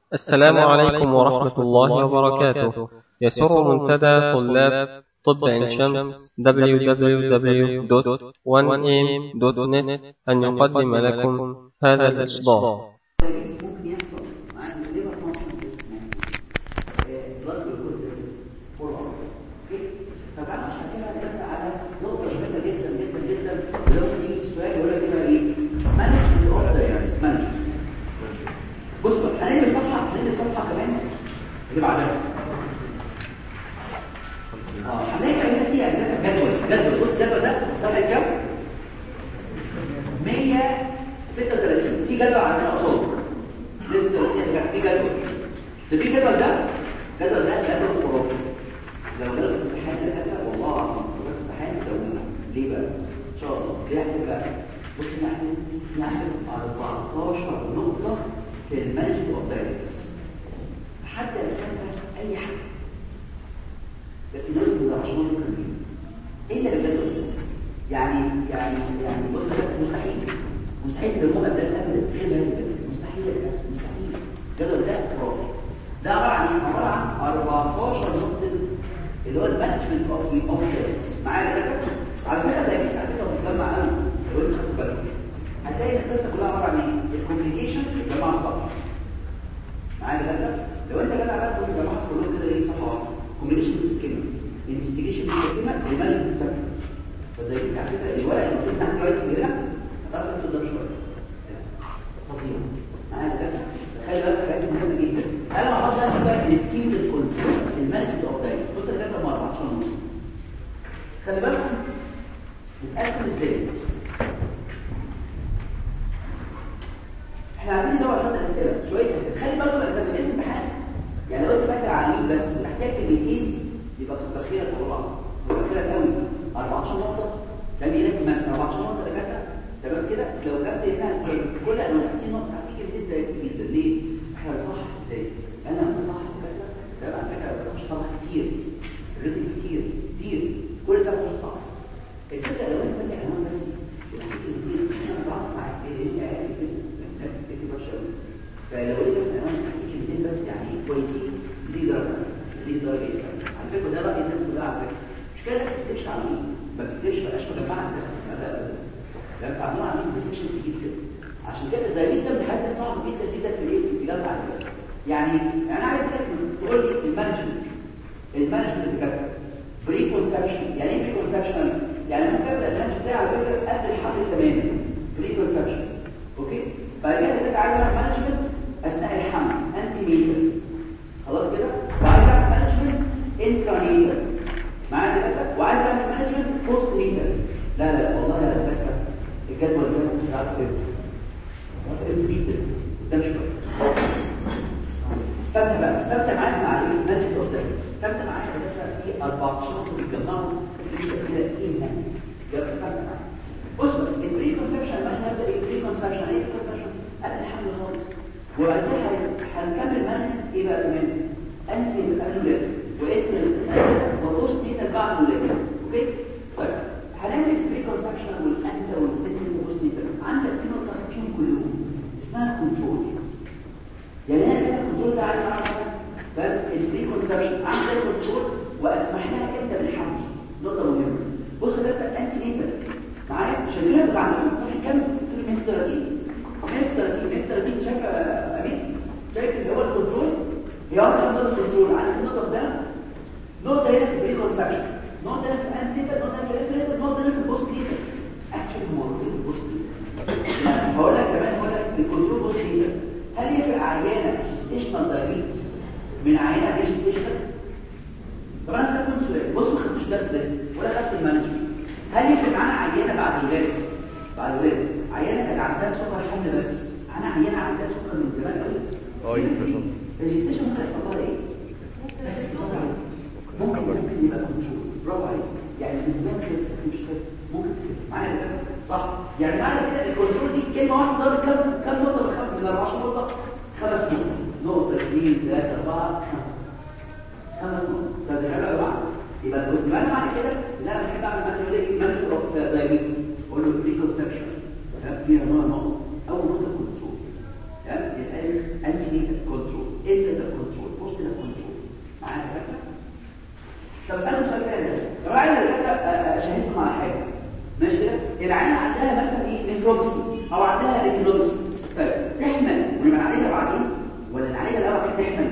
السلام عليكم ورحمة الله وبركاته يسر منتدى طلاب طب عين شمس www.1am.net أن يقدم لكم هذا الإصدار ممكن يحصل مع الليفر فانكشن بلاد جلوكوز فور فبعد عشان كده هنرجع على نقطه مهمه جدا جدا جدا لو يجي السؤال يقول لك كده ايه مانجمنت اوف دايرس مانجمنت بص بقى هنيجي صفحه هنيجي صفحه كمان اللي بعدها اه هنلاقي هنا في جدول جدول بص الجدول ده صفحه كام 136 في جدول عندنا قصاد لسه 30 في جدول ده في جدول ده جدول ده جدول خرافي لو جدول امتحان ده والله العظيم لو امتحان دولة ليه بقى ان شاء الله ليه احسب بقى بص نحسب نحسب على 14 نقطة في المانجمنت اوف دايركتس حتى الانسان اي حاجة لكن لازم يبقى عشان كاملين الا الجدول ده يعني يعني يعني بص ده مستحيل مستحيل بالمؤمن ده ابدا غير هذا مستحيل مستحيل الجدول ده خرافي ده عباره عن عباره عن 14 نقطه اللي هو المانجمنت اوف ذا اوبجكتس معايا كده على فكره ده على فكره متجمع قوي لو انت خدت بالك هتلاقي القصه كلها عباره عن ايه الكوميونيكيشن في الجماعه صح معايا كده لو انت جدع بقى تقول الجماعه كلهم كده ايه صح واحد كوميونيكيشن بالكلمه انفستيجيشن بالكلمه المانجمنت سكت فزي كده على فكره الورق اللي المفروض نعمل دلوقتي كده هتعرف تقدر شويه فظيع معايا كده خلي بالك حاجات مهمه جدا انا ما اقدرش اعمل بقى السكيم للكنترول المانجمنت اوف دايت بص ده كده مره 10 ونص خلي بالكم بتقسم ازاي احنا عايزين ندور على شويه اسئله شويه اسئله خلي بالكم لما تجي الامتحان يعني لو انت فاكر عميل بس محتاج كلمتين يبقى كتر خيرك والله كتر خيرك قوي 14 نقطه ده بيقول لك 14 نقطه ده كده تمام كده لو جبت هنا كل انواع 60 نقطه هتيجي جدا جدا ليه احنا بنصحح ازاي انا بصحح كده ده على فكره مش صح كتير الريتم كتير كتير كل سنه مش صح الفكره لو انت فاكر عنوان بس انا بعرف معاك ايه انت عارف الناس بتكتب وحشه قوي فلو انت بس عنوان كلمتين بس يعني كويسين دي درجه دي درجه على فكره ده راي الناس كلها على فكره مش كده ما تكتبش عنوان ما تكتبش بلاش مجمعه الناس لا ابدا لان تعملوا عاملين ديتكشن كتير جدا عشان كده زي جدا من الحاجات صعب جدا جدا في الايه في جامعه الناس يعني انا عايز لك تقول لي المانجمنت المانجمنت اللي كده بري كونسبشن يعني ايه بري كونسبشن يعني انا كده المانجمنت بتاعي على فكره قبل الحمل تماما بري كونسبشن اوكي بعد كده كده عايز اعمل مانجمنت اثناء الحمل انتي ميتر خلاص كده وعايز اعمل مانجمنت انترانيتر معايا كده وعايز اعمل مانجمنت بوست ميتر لا لا والله انا فاكر الجدول ده مش عارف ايه جدا ده مش كويس استمتع بقى استمتع معايا مع ايه ماجيك اوف دايت استمتع معايا يا في 14 نقطه بيتجمعوا كده كده ايه يلا استمتع معايا بص البري كونسبشن بقى نبدا ايه بري كونسبشن ايه بري كونسبشن قبل الحمل خالص وبعدين هنكمل معانا ايه بقى كمان انت الولاد وانت وبوست نيتال بعد الولاده اوكي طيب هنعمل البري كونسبشن والانت والبنت والبوست نيتال عندك في نقطه فيهم كلهم اسمها كنترول يعني انا كده الكنترول ده عايز اعرف بس البري كونسبشن عندك كنترول واسمح لها انت بالحمل نقطه مهمه بص ده انت نيتال معايا عشان كده بتبقى عندكم صح كام في 130 130 130 شايف يا امين شايف اللي هو الكنترول هي اكتر نقطه كنترول عندك النقطه ده نقطه هنا في البري كونسبشن نقطه هنا في الانت نيتال نقطه هنا في الانت نقطه هنا في البوست نيتال اكشن مرتين في البوست نيتال هقول لك كمان هقول لك الكنترول بوست نيتال هل يفرق عيانه ستيشنال دايابيتس من عيانه غير ستيشنال طب انا سالتكم سؤال بص ما خدتوش درس لسه ولا خدت المانجمنت هل يفرق معانا عيانه بعد الولاده بعد الولاده عيانه كانت عندها سكر حمل بس انا عيانه عندها سكر من زمان قوي اه يفرق الريجستيشن ممكن يحصل لها ايه بس برافو عليك ممكن ممكن يبقى كنترول برافو عليك يعني الاسباب كده بس مش كده ممكن كده معايا كده صح يعني معنى كده الكنترول دي كلمه واحده ضرب كام كام نقطه من خمس من 14 نقطه خمس نقط نقطه اثنين ثلاثه اربعه خمسه خمس نقط فده حلو قوي يبقى المعنى معنى كده ان انا بحب اعمل مثلا ايه مانجمنت اوف دايابيتس اقول له بري كونسبشن فيها نوع نقط اول نقطه كنترول تمام يبقى انتي كنترول معايا فكره طب اسالكم سؤال تاني طب عايز اشهدكم على حاجه ماشي كده العين عندها مثلا ايه نفروبسي او عندها ريتينوبسي طيب تحمل ونبقى عليها بعدين ولا نعالجها الاول عشان تحمل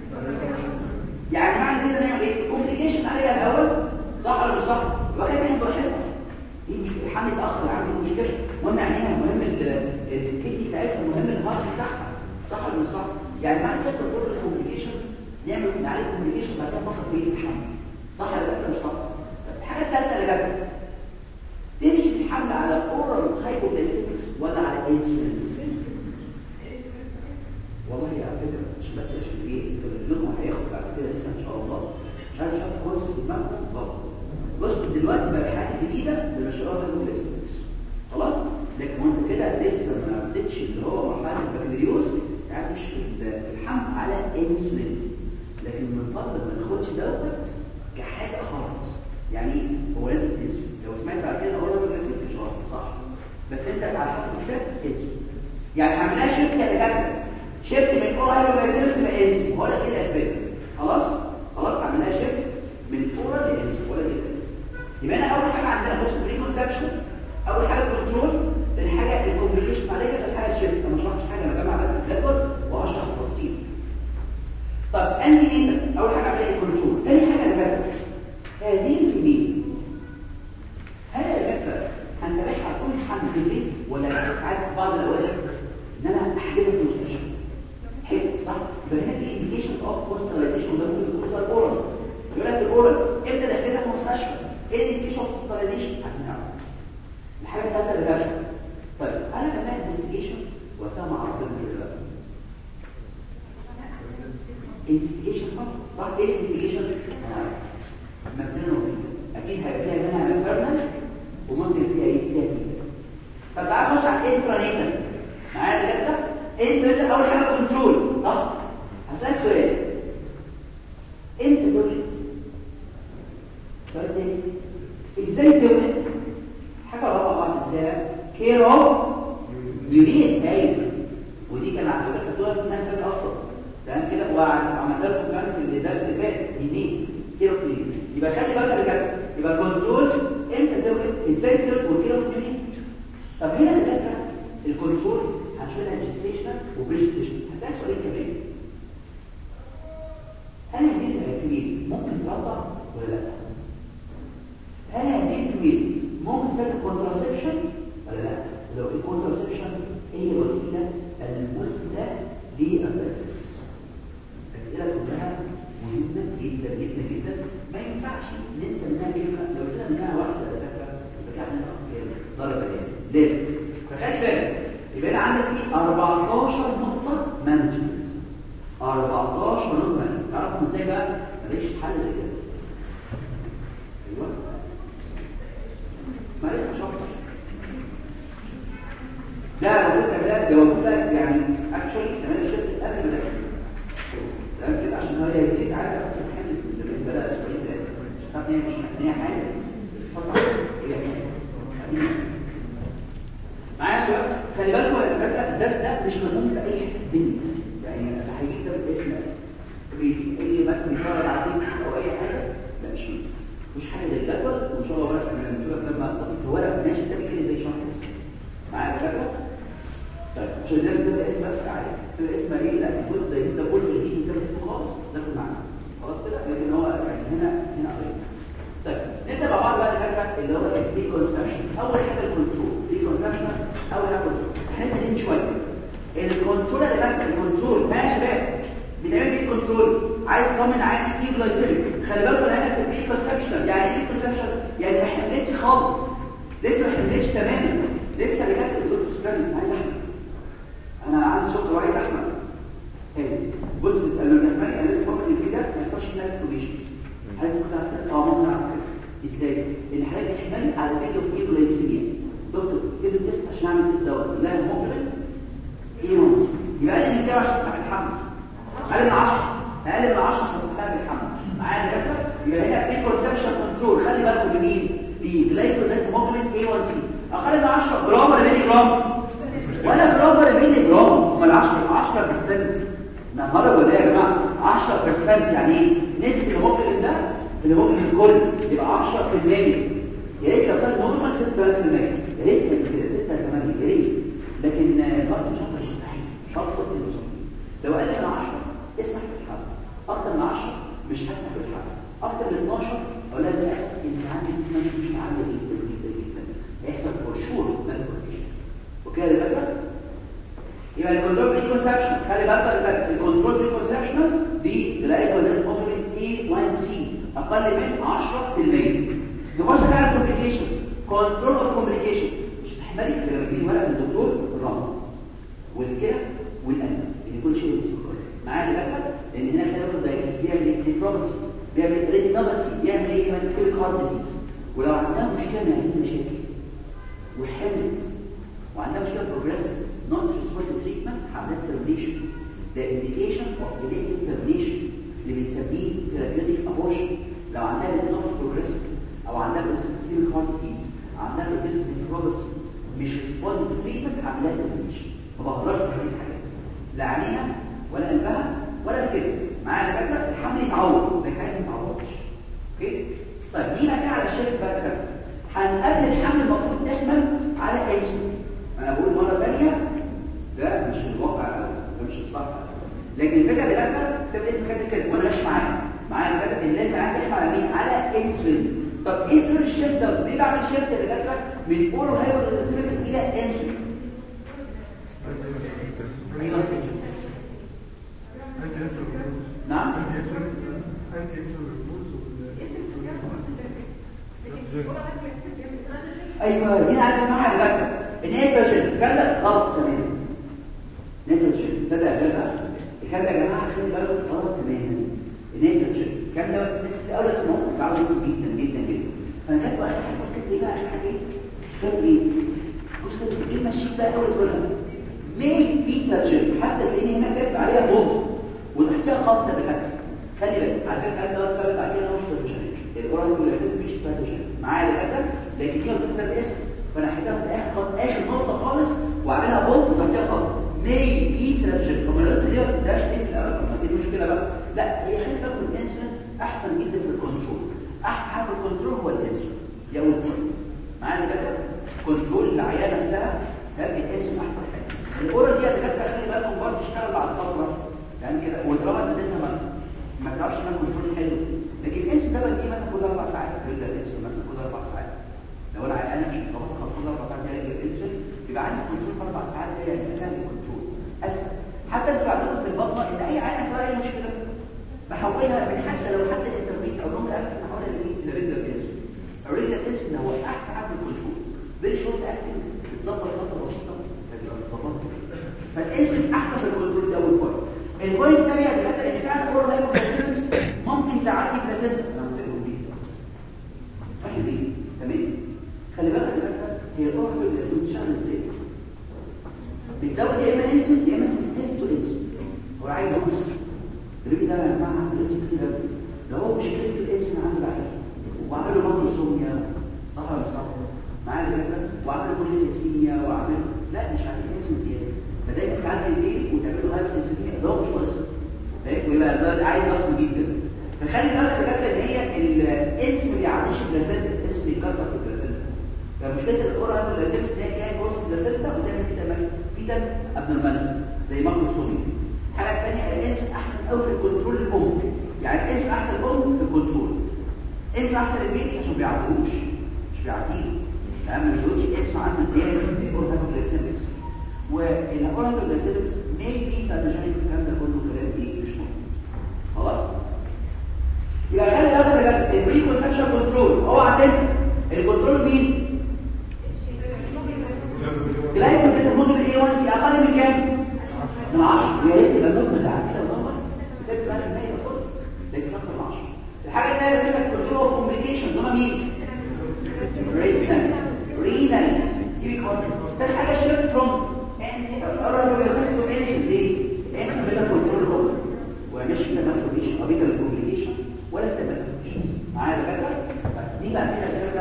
يعني معنى كده نعمل ايه كومبليكيشن عليها الاول صح ولا مش صح وبعد كده نبقى حلوه دي مش الحمل اتاخر عندي مشكله مهم عينيها مهم الكدني بتاعتها مهم الهارت بتاعها صح ولا مش صح يعني معنى كده كل الكومبليكيشنز نعمل نعالج كومبليكيشن بعد كده نفكر في الحمل صح ولا لا مش صح الحاجه الثالثه اللي جت تمشي في الحمل على اورال هايبوغلايسيمكس ولا على انسولين والله يا فكره مش بس عشان ايه انتوا اليوم هياخد بعد كده لسه ان شاء الله مش عايز احط كورس في دماغكم غلط بص دلوقتي بقى حاجه جديده لمشروع الهايبوغلايسيمكس خلاص لكن وانت كده لسه ما بدتش اللي هو مرحله البكالوريوس تعرفش في الحمل على انسولين لكن من فضلك ما تاخدش دوت كحاجه خالص يعني هو لازم تنسى لو سمعت بعد كده اقول لك لازم تشرح صح بس انت على حسب الكتاب تنسى يعني عملناها شيفت يا دكاتره شيفت من اورال هايبوغلايسيمس لانسي هو ده كده اسباب خلاص خلاص عملناها شيفت من اورال لانسي ولا كده يبقى انا اول حاجه عندنا بص بري كونسبشن اول حاجه كنترول الحاجه الكومبليكيشن عليها كده الحاجه الشيفت انا ما شرحتش حاجه انا بجمع بس الجدول وهشرح التفصيل طب انهي انت اول حاجه عمليه كنترول ثاني حاجه الفكره هذه الكميه هل الفكره هنتابعها طول الحمل في البيت ولا ساعات بعض الاوقات ان انا احجزها في المستشفى حفظ صح يبقى هنا في انديكيشن اوف هوستلايزيشن ده ممكن يكون صار اورال يقول لك الاورال امتى دخلتها في المستشفى ايه الانديكيشن اوف هوستلايزيشن عشان نعرف الحاجه الثالثه اللي جايه طيب انا كمان انفستيجيشن وسام عرض دلوقتي انفستيجيشن صح ايه انفستيجيشن مثلا اكيد هيبقى فيها منها انترنال وممكن فيها ايه فيها كده طب تعال نخش على الانترانيتال معايا كده انت اول حاجه كنترول صح هسالك سؤال انت تولد سؤال تاني ازاي تولد حاجه رابعه ازاي كير اوف يونين ايوه ودي كان على فكره خدوها في السنه اللي اصلا تمام كده وعملت لكم كمان في الدرس اللي فات يونين كير اوف يونين يبقى خلي بالك اللي كده يبقى كنترول انت تولد ازاي تولد وكير اوف يونين طب هنا الفكره الكنترول هنشوفها جستيشن وبريستيشن هسألك سؤال كمان هل هذه الكبير ممكن ترضع ولا لا هل هذه الكبير ممكن تستخدم كونتراسبشن ولا لا لو الكونتراسبشن هي وسيله المثلى للريفلكس الاسئله كلها مهمه جدا جدا جدا ما ينفعش ننسى منها كلمه لو نسينا منها واحده دكاتره يبقى كده عندنا اصل ضربه لازم لازم فخلي بالك يبقى انا عندك ايه 14 نقطه مانجمنت 14 نقطه مانجمنت تعرفوا ازاي بقى ماليش حل كده ايوه ما لسه شرط لا لو كنت ده لو كنت يعني اكشولي كمان الشركه قبل ما تمام كده عشان هي دي عارف اصلا الحل اللي بدأ شويه ده مش عارف مش محتاجه حاجه بس طبعا هي معايا شباب خلي بالكم الدرس ده مش مضمون في اي بنت يعني هيجيب ده باسم اي مثلا يتفرج على او اي حاجه لا مش مش حاجه للجدول وان شاء الله بقى من الدكتور لما اتصل في ورقه ماشي ده كده زي شرح معايا الجدول طيب عشان ده ده اسم بس عادي الاسم ايه لا الجزء ده ده كله يجي ده اسمه خالص ده معانا خلاص كده لكن هو يعني هنا هنا قريب طيب نبدا مع بعض بقى الفكره اللي هو البري كونسبشن اول حاجه الكنترول بري كونسبشن اول حاجه احنا سالين شويه الكنترول اللي بس الكنترول ماشي يا شباب بنعمل ايه كنترول عايز اطمن عندي كي جلايسيميك خلي بالكم انا في البري كونسبشن يعني ايه كونسبشن يعني ما حملتش خالص لسه ما حملتش تماما لسه اللي كانت الدكتور استنى عايز احمل انا عندي شغل وعايز احمل تاني بص انا بتحمل انا الفتره اللي كده ما يحصلش فيها انفورميشن حضرتك ممكن تعرف اه ممكن اعرف ازاي ان حضرتك احمل على فيديو في جلايسيميا دكتور كده تيست عشان اعمل تيست دوت لا الموبل ايه ونس يبقى اقل من كده عشان تستحمل الحمل اقل من 10 اقل من 10 عشان تستحمل الحمل معايا يا دكتور يبقى هنا في كونسبشن كنترول خلي بالكم بمين بجلايكوزايد موبل اي 1 سي اقل من 10 جرام ولا ملي جرام ولا جرام ولا ملي جرام امال 10 10% انا مره بقول يا جماعه 10% يعني ايه نسبه الهيموجلوبين ده الهيموجلوبين الكل يبقى 10% يا ريت لو كان نورمال 6% يا ريت كده 6 8 يا ريت لكن برضه مش هقدر مستحيل مش هقدر المستحيل لو قال لي انا 10 اسمح بالحق اكتر من 10 مش هسمح بالحق اكتر من 12 اقول لها للاسف انت عندك مش عاليه جدا جدا جدا هيحصل فور شور مالكوليشن وكده الفكره يبقى الكنترول بري كونسبشن خلي بالك الكنترول بري كونسبشن دي دلائل وزن اوبرين اي 1 سي اقل من 10% نخش على الكومبليكيشن كنترول اوف كومبليكيشن مش تحملي لما يجي ورقه من الدكتور الرمل والكلى والقلب ان كل شيء يمسك معايا بالك لان هنا خلي بالك دايجنوز بيعمل نيفروباسي بيعمل ريتينوباسي بيعمل ايه كمان كل هارت ديزيز ولو عندها مشكله من هذه المشاكل وحملت وعندها مشكله بروجريسيف not responding treatment حملات termination the indication of delayed termination اللي بنسميه therapeutic abortion لو عندها not progressive او عندها progressive heart disease عندها progressive nephropathy مش responding to treatment حملات termination ما بقدرش في هذه الحاجات لا عينيها ولا قلبها ولا الكلى معايا فكره الحمل يتعوض لكن حاجه ما تتعوضش اوكي طيب دي بقى على الشيف بقى كده هنقابل الحمل المفروض تحمل على انسولين انا بقول مره ثانيه ده مش الواقع ده مش الصح لكن الفكره اللي بقى تبقى اسم كاتب كده وانا ماشي معايا معايا الفكره اللي انت عندك تحمل على مين على انسولين طب ايه سر الشيفت ده ليه بعمل شيفت اللي جات لك من اورو هايبر الى انسولين نعم ايوه دي انا عايز اسمعها دلوقتي النيتروجين كان ده غلط تماما نيتروجين صدق يا جماعه الكلام ده يا جماعه خلي بالك غلط تماما النيتروجين الكلام ده الناس في الاول اسمه صعب جدا جدا جدا فانا كاتبه اخر حاجه بص كاتب ايه بقى اخر حاجه ايه كاتب ايه بص كاتب ايه ماشي بقى اول كلها ميل بيتاجين حتى تلاقيني هنا كاتب عليها بوم وتحتها خط دكاتره خلي بالك على فكره الكلام ده ثابت بعد كده مش ترجمه الاورال كولاسيد مش ترجمه معايا دكاتره لكن فيها بتكتب الاسم فانا حكيتها في اخر خط اخر نقطه خالص واعملها بوم وتحتها خط ميل بيتاجين طب الرد ليه ما بتديهاش ليه في الاول طب ما دي مشكله بقى لا هي خلي بالك الانسولين احسن جدا في الكنترول احسن حاجه في الكنترول هو الانسولين دي اول نقطه معايا دكاتره كنترول العيانه نفسها هذه الانسولين احسن حاجه الاورال دي دكاتره خلي بالكم برضه اشتغل بعد فتره يعني كده والدراما اديتها ما ما تعرفش انها كنترول حلو لكن الانس ده بقى مثلا كل اربع ساعات يقول لك الانس مثلا كل اربع ساعات لو انا عيان مش مظبط كل اربع ساعات هلاقي الانس يبقى عندي كنترول في اربع ساعات ده يعني اسهل الكنترول اسهل حتى انتوا عندكم في البطنه ان اي عيان صار اي مشكله بحولها من حتى لو حد التربيت او نوم الاكل بحولها لريجل الانس الريجل الانس ده هو احسن حاجه في الكنترول فيري شورت اكتنج بتظبط فتره بسيطه فالانسولين احسن في الكنترول ده اول بوينت البوينت الثانيه اللي حتى ان فعلا اورال هايبوكالسيمس ممكن تعدي بلاسينتا واحد تمام خلي بالك الفكره هي الاورال هايبوكالسيمس بتشتغل ازاي بتزود يا اما انسولين يا اما سيستم تو انسولين هو عايز يبص الريبي ده يا جماعه عنده انسولين كتير قوي لو هو مشكله الانسولين عنده بعد وعمل له برضه سوميا صح ولا مش صح معايا الفكره وعمل بوليسيسيميا وعمل لا مش عارف انسولين زياده فدايما تعدي الليل وتعملوا هايبر انسولين ده مش كويس فاهم ويبقى ده عايز ضغط جدا فخلي بالك الفكره ان هي الاسم ما بيعديش البلاسنتا الاسم بيتكسر في البلاسنتا فمشكله الاورال البلاسنتا ان هي جايه جوه البلاسنتا وتعمل كده فيتا ابنورماليتي زي ماكروسومي الحاجه الثانيه الاسم احسن قوي في الكنترول الام يعني الاسم احسن الام في الكنترول الاسم احسن البيت عشان ما بيعدوش مش بيعديه يعني ما بيزودش الاسم عنه زياده في الاورال البلاسنتا والاورال البلاسنتا ميبي فاجينيك الكلام ده كله كلام ايه مش مهم خلاص يبقى خلي بالك يا البري كونسبشن كنترول اوعى تنسى الكنترول مين جلايكوجين الهرمون الاي 1 سي اقل من كام من 10 يا ريت يبقى النقطه بتاعت كده نمبر 6% المفروض لكن اكتر من 10 الحاجه الثانيه اللي كنترول اوف كومبليكيشن دول مين رينال رينال ثالث حاجه شيفت فروم ان اورال ريزلت تو انسولين ليه انسولين بيتا كنترول ومش بيتا ماكروفيشن او بيتا كومبليكيشنز ولا بيتا ماكروفيشنز معايا يا دكاتره دي بقى كده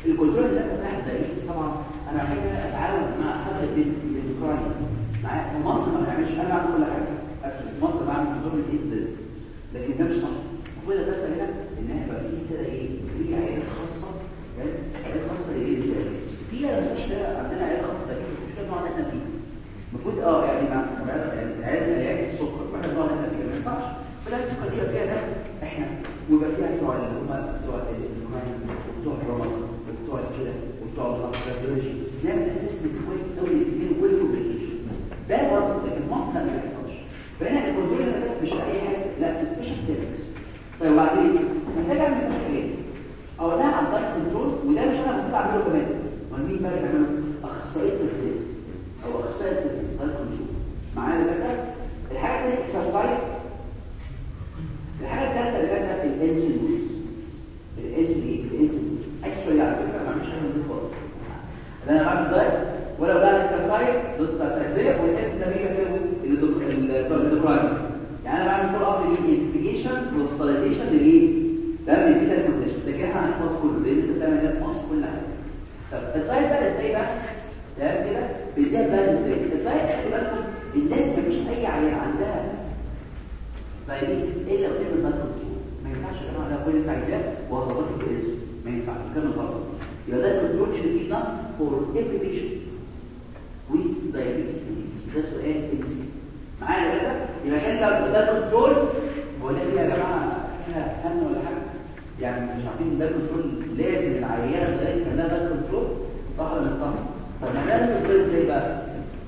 الكنترول اللي انا فاهم ده طبعا انا محتاج اتعاون مع حد الاندوكراين معايا في مصر ما بنعملش انا بعمل كل حاجه في مصر بعمل كنترول الايدز لكن ده مش صح المفروض الدكتور هنا ان هي يبقى في كده ايه في عيادات خاصه عيادات خاصه للايه في مشكله عندنا عيادات خاصه لكن مش مشكله نقعد احنا فيه المفروض اه يعني مع يعني عيادات عيادات السكر واحنا نقعد احنا فيه ما ينفعش فلازم السكر دي يبقى فيها ناس احنا ويبقى فيها بتوع اللي هم بتوع الكوماين وبتوع الرمل وبتوع كده وبتوع الكارديولوجي نعمل اسسمنت كويس قوي للاثنين كل كومبليكيشنز ده برضه لكن مصر ما بيحصلش فهنا الكنترول اللي مش اي حاجه لا في سبيشال تكنيكس طيب وبعدين محتاج اعمل حاجات او ده على الدايت كنترول وده مش انا المفروض اعمله كمان امال مين بقى يعمله اخصائي التغذيه او اخصائي التغذيه دايت كنترول معايا ده الحاجه الثانيه اكسرسايز الحاجه الثالثه اللي كانت الانسولين الانسولين الانسولين اكشولي على فكره ما بعملش حاجه من دي خالص انا بعمل دايت ولو بعمل اكسرسايز ضد التغذيه والاسم ده بيساوي الاندوكراين يعني انا بعمل فول اب للانفستيجيشنز والهوسبيتاليزيشن للايه ده من كده الكونديشن ده كده هنحفظ كله لان انت بتعمل ده في مصر كل حاجه طب الدايت بقى ازاي بقى تمام كده بيديها بقى ازاي الدايت خلي بالكم الناس مفيش اي عيان عندها دايبيتس الا وتعمل دايت كنترول ما ينفعش يا جماعه ده كل الفايدات وهظبط الكريز ما ينفعش كان غلط يبقى ده كنترول should be done for every patient with diabetes mellitus ده سؤال امسي معايا كده يبقى كان لو ده كنترول هو ده يا جماعه احنا هم ولا حاجه يعني مش عارفين ده كنترول لازم العيان لغايه ما ده كنترول صح ولا مش صح طب ما ده كنترول ازاي بقى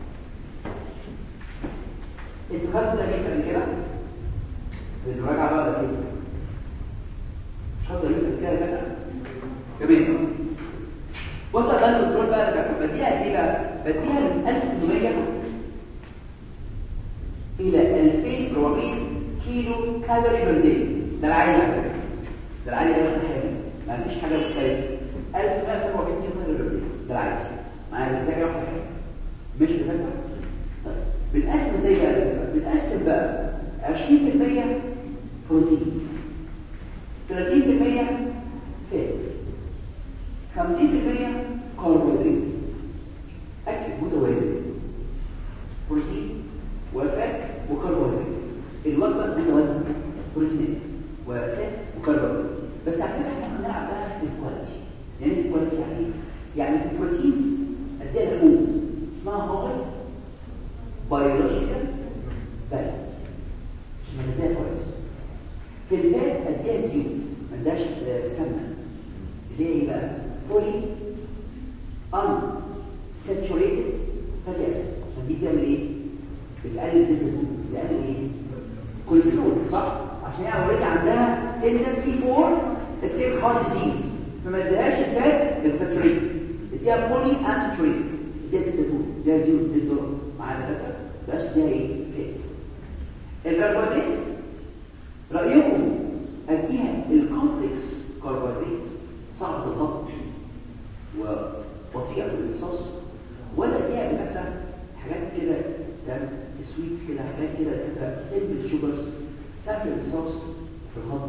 انتوا خدتوا ده كده كده المراجعه بقى ده كده مش خدتوا ده كده كده جميل بص ده الكنترول بقى ده بديها ايه بقى بديها من 1800 الى 2400 كيلو كالوري بير داي ده العادي على فكره ده العادي ده حاجه ما فيش حاجه مختلفه 1400 كيلو كالوري بير داي ده العادي معايا ده واحده حاجه مش كده طيب بنقسم ازاي بقى بنقسم بقى 20% بروتين 30% فات 50% كربوهيدرات اكل متوازن بروتين وفات وكربوهيدرات الوجبه متوازنه بروتينات وفات وكربوهيدرات بس على فكره احنا بنلعب بقى في الكواليتي يعني في الكواليتي يعني ايه؟ يعني في البروتينز قد ايه الحبوب اسمها هاي بيولوجيكال بالانس اسمها ازاي كويس في الفات قد ايه زيوت ما عندهاش سمنه اللي هي ايه بقى؟ فولي unsaturated fatty acid عشان دي بتعمل ايه؟ بتقلل زيت الدهون بتقلل ايه؟ كوليسترول صح؟ عشان هي اوريدي عندها tendency for escape heart disease فما اديهاش الفات الساتوريتد اديها فولي unsaturated اديها زيت الدهون اديها زيوت زيت ذره معانا فاكره؟ بس ده ايه؟ فات الكربوهيدرات رايكم اديها الكومبلكس كربوهيدرات صعب الضغط وبطيئة الامتصاص ولا دي بتبقى حاجات كده تمام سويتس كده حاجات كده تبقى سيمبل شوجرز سهل الامتصاص في الهضم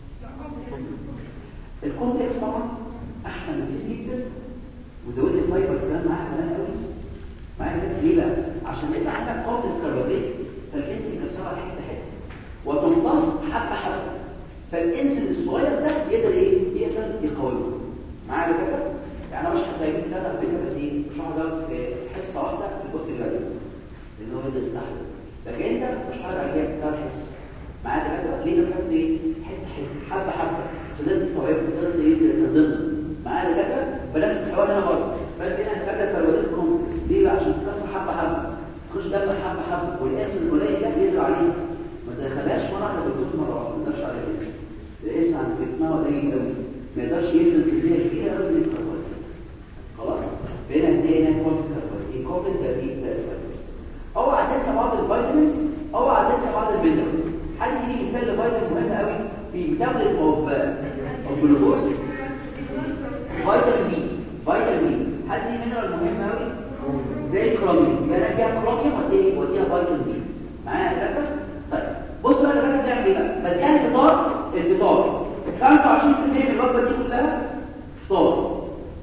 الكومبلكس طبعا احسن بكتير جدا وزود لي فايبر كمان معاها كمان قوي معايا كده ليه بقى عشان يبقى عندك كومبلكس كربوهيدرات فالجسم يكسرها حته حته وتمتص حبه حبه فالانسولين الصغير ده يقدر ايه يقدر يقاومه معايا كده يعني انا مش هتلاقيه ثلاثه فكره بس ايه مش هقعد في حصه واحده في البوست الجديد لان هو يقدر يستحمل لكن انت مش هقعد على جنب ثلاث حصص معايا كده ليه بتحس ايه حته حته حبه حبه عشان تقدر تستوعب تقدر ايه تنظم معايا كده فنفس الحوار هنا برضه فانت هنا هتفكر في الولاد كومبلكس ليه بقى عشان تكسر حبه حبه تخش دم حبه حبه والانسولين القليل ده يقدر عليه ما تدخلهاش مره واحده بالدوز مره واحده ما تقدرش عليه الاسم عن جسمها قليل قوي ما يقدرش يفرز كميه كبيره قوي من الكربوهيدرات خلاص بقينا هدي هنا كومبلكس كربوهيدرات ايه كومبلكس ده ايه ده اوعى تنسى بعض الفيتامينز اوعى تنسى بعض المينرالز حد يجي مثال لفيتامين مهم قوي في ميتابوليزم اوف اوف جلوكوز فيتامين بي فيتامين بي حد يجي مينرال مهم قوي زي الكروميوم يبقى انا فيها كروميوم ودي وديها فيتامين بي معايا يا دكتور طيب بص بقى الفكره بتعمل ايه بقى بديها الفطار الفطار 25% من الوجبه دي كلها فطار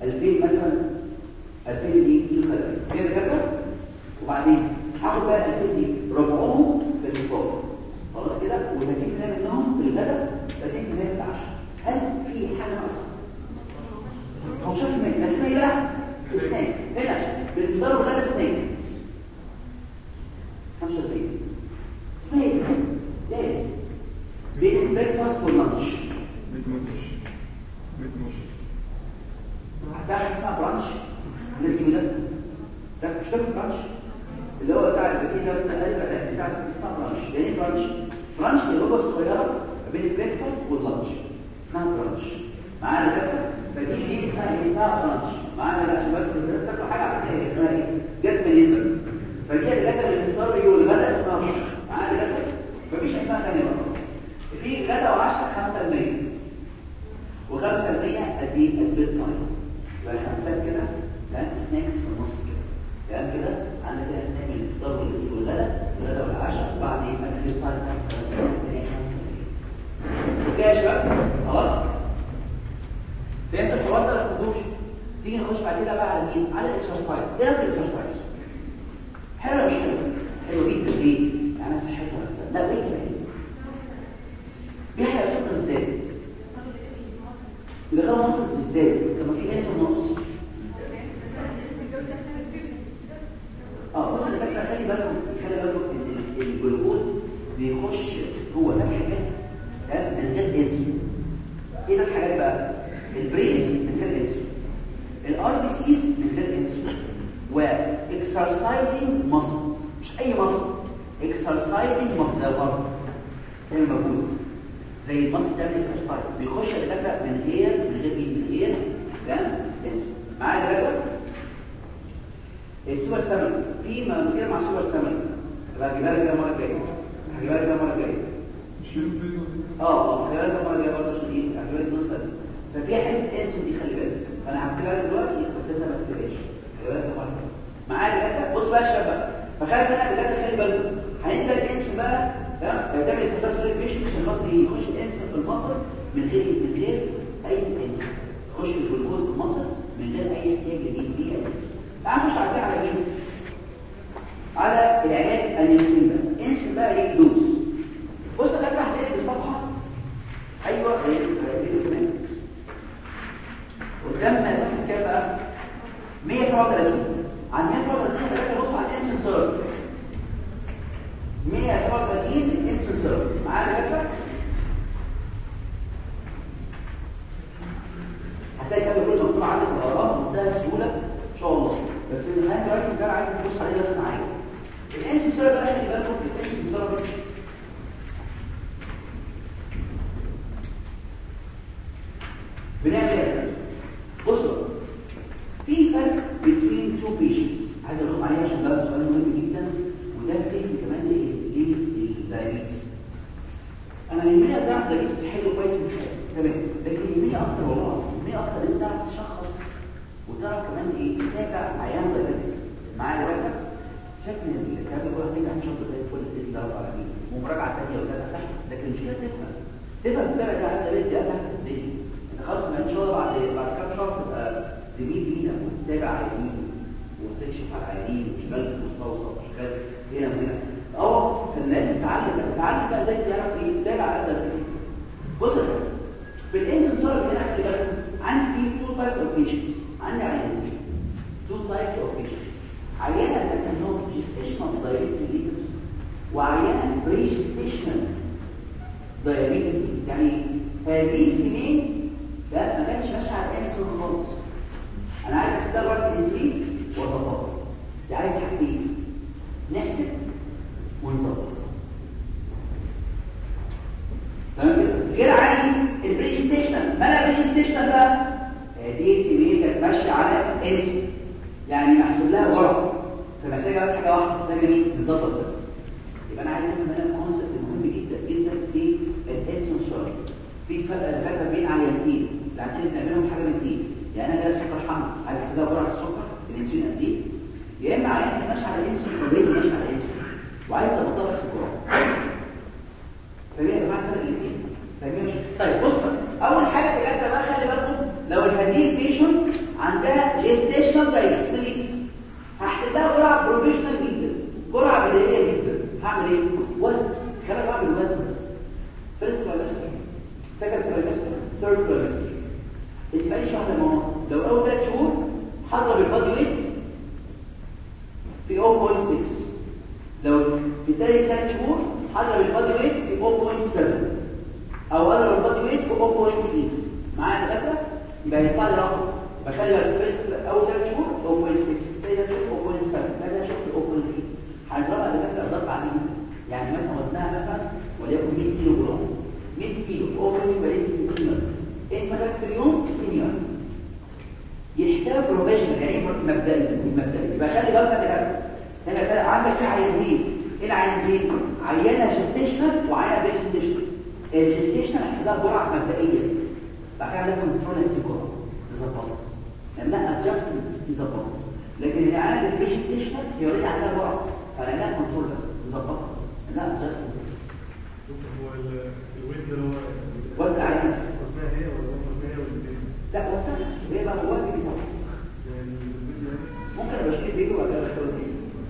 2000 مثلا 2000 دي كيلو كالوري كده كده وبعدين هاخد بقى 2000 دي ربعهم في الفطار خلاص كده و30% منهم في الغداء 30% في العشاء هل في حاجه ناقصه 15% بس ما يبقى سناك هنا بالفطار والغداء سناك 35 اسمها ايه لازم بين البريكفاست واللانش تعرف اسمها برانش اللي بتجيبه ده ده مش ده برانش اللي هو بتاع البكين ده بتاع بتاع اسمها برانش يعني ايه برانش برانش دي وجبه صغيره بين البريكفاست واللانش اسمها برانش معانا كده فدي دي اسمها ايه اسمها برانش معانا لا شباب تاكلوا حاجه عاديه اسمها ايه جت منين بس فدي اللي جت من الفطار والغداء اسمها برانش معانا كده مفيش اسمها ثانيه بقى في غدا وعشاء 5% و5% قد ايه البيت تايم يبقى خمسات كده تمام سناكس في النص كده تمام كده عندك كده سناك من الفطار والغدا والغدا والعشاء وبعد ايه اكل التايم اوكي يا شباب خلاص فهمت الحوار ده ولا ما تفهموش تيجي نخش بعد كده بقى على مين على الاكسرسايز ايه رايك في الاكسرسايز حلو ولا مش حلو حلو جدا ليه يعني صحتها لا ليه كده بيحرق سكر ازاي يبقى ده ناقص ازاي لما في ناس ناقص اه بص اللي فاكره خلي بالكم خلي بالكم ان الجلوكوز بيخش جوه ده حاجات ده من غير انسولين ايه ده الحاجات بقى البرين من غير انسولين الار بي سيز من غير انسولين واكسرسايزنج ماسلز مش اي ماسل اكسرسايزنج ماسل ده غلط ده موجود زي المصل تعمل اكسرسايز بيخش الدكاتره من غير من غير مين من غير تمام معايا دكاتره السوبر سامل في مشكله مع السوبر سامل هبقى هجيبها لك المره الجايه هجيبها لك المره الجايه اه اه هجيبها لك المره الجايه برضه عشان ايه هجيبها لك النسخه دي ففي حته انسون دي خلي بالك فانا هكتبها لك دلوقتي بس انت ما تكتبهاش هجيبها لك المره الجايه معايا دكاتره بص بقى يا شباب فخلي بالك دكاتره خلي بالك هندي لك انسون بقى تمام بتعمل اكسرسايز في البيشنت عشان خاطر يخش الانسولين في المصل من غير من غير اي انسولين يخش الجلوكوز في المصل من غير اي احتياج ليه بيه تعال نخش على على ايه على العلاج الانسولين بقى الانسولين بقى ايه دوز بص يا دكتور هتلاقي في الصفحه ايوه هتلاقي كمان قدام صفحه كام بقى 137 عن 137 دكتور بص على الانسولين سيرف 137 الانسولين سيرف معايا دكتور هتلاقي كده كل مكتوب عندك الارقام بمنتهى السهوله ان شاء الله بس في النهايه دلوقتي الجار عايز تبص عليه لازم معايا الانسولين سيرف ده خلي بالكم الانسولين سيرف بنعمل ايه بصوا في فرق بين تو بيشنتس عايز اقول عليه عشان ده سؤال مهم جدا وده فهم كمان للدايابيتس انا يهمني ادعم دايابيتس تحله كويس من حاجه تمام لكن يهمني اكتر والله يهمني اكتر ان انت تعرف تشخص وتعرف كمان ايه تتابع عيان دايابيتك معايا دلوقتي شكل الكلام ده كله هتيجي هنشوف زي الفل باذن الله رب العالمين ومراجعه ثانيه وثالثه تحت لكن مش هي تفهم تفهم تتابع عيان دايابيتك دي تحت الدنيا انت خلاص ما ان شاء الله بعد بعد كام شهر تبقى زميل لينا وتتابع عيانين وتكشف على العيانين وشغال في المستوصف وشغال هنا وهنا اه فالناس تتعلم تتعلم بقى ازاي تعرف ايه تتابع على الدايابيتس بص في الانسان صار هنا خلي بالك عندي تو تايب اوف بيشنتس عندي عيانين تو تايبس اوف بيشنتس عيانه اللي عندهم جيستيشنال دايابيتس ميليتس وعيانه بري جيستيشنال دايابيتس يعني هذه الاثنين ده ما كانش ماشي على الانسولين خالص انا عايز استدرج الانسولين واتطور دي عايز حاجتين نحسب ونظبط تمام كده غير عادي البري ستيشنال ما لا بري ستيشنال بقى هذه الكميه كانت ماشيه على انسولين يعني محسوب لها ورق فمحتاجه بس حاجه واحده محتاجه ايه نظبط بس يبقى انا عايز افهم انا الكونسيبت المهم جدا جدا في الانسولين شارت في فرق الفرق بين عيانتين العيانتين بنعملهم حاجه من اثنين يعني انا جاي سكر حمل عايز اسيبها جرعه السكر الانسولين قد ايه يا اما عيان ماشي على الانسولين طبيعي ماشي على الانسولين وعايز ابطل السكر فاهمين يا جماعه الفرق الاثنين فاهمين طيب بص اول حاجه يا جماعه بقى خلي بالكم لو هذه البيشنت عندها جيستيشنال دايبستريت هحسب لها جرعه بروفيشنال جدا جرعه بدائيه جدا هعمل ايه وزن خلينا بعمل وزن بس فيرست ترايمستر سكند ترايمستر ثيرد ترايمستر اتفقني شهر يا ماما لو اول ثلاث شهور هضرب البادي ويت في 0.6 لو في ثالث ثلاث شهور هضرب البادي ويت في 0.7 او اضرب البادي ويت في 0.8 معايا دكاتره يبقى يطلع لي رقم بخلي الفيرست اول ثلاث شهور 0.6 ثالث شهور 0.7 ثالث شهور 0.8 هنضربها دكاتره ضرب عديد يعني مثلا وزنها مثلا وليكن 100 كيلو جرام 100 كيلو 0.8 60 انت مثلا في اليوم 60 يوم يحسب بروفيشنال يعني مبدئي مبدئي يبقى خلي بالك كده هنا كده عندك في عينتين ايه العينتين عينه جستيشنال وعينه بريستيشنال الجستيشنال هحسبها جرعه مبدئيه بعد كده عندك كنترول الجرعه نظبطها لانها ادجستمنت نظبطها لكن العينه البريستيشنال هي اوريدي عندها جرعه فلانها كنترول بس نظبطها بس لانها ادجستمنت هو الويت ده هو وزن على نفسك وزنها هي ولا وزنها هي والاثنين لا وزن هي بقى هو اللي بيطلع يعني الويت ده ممكن ابقى اشيل بيجي ولا اشيل بيجي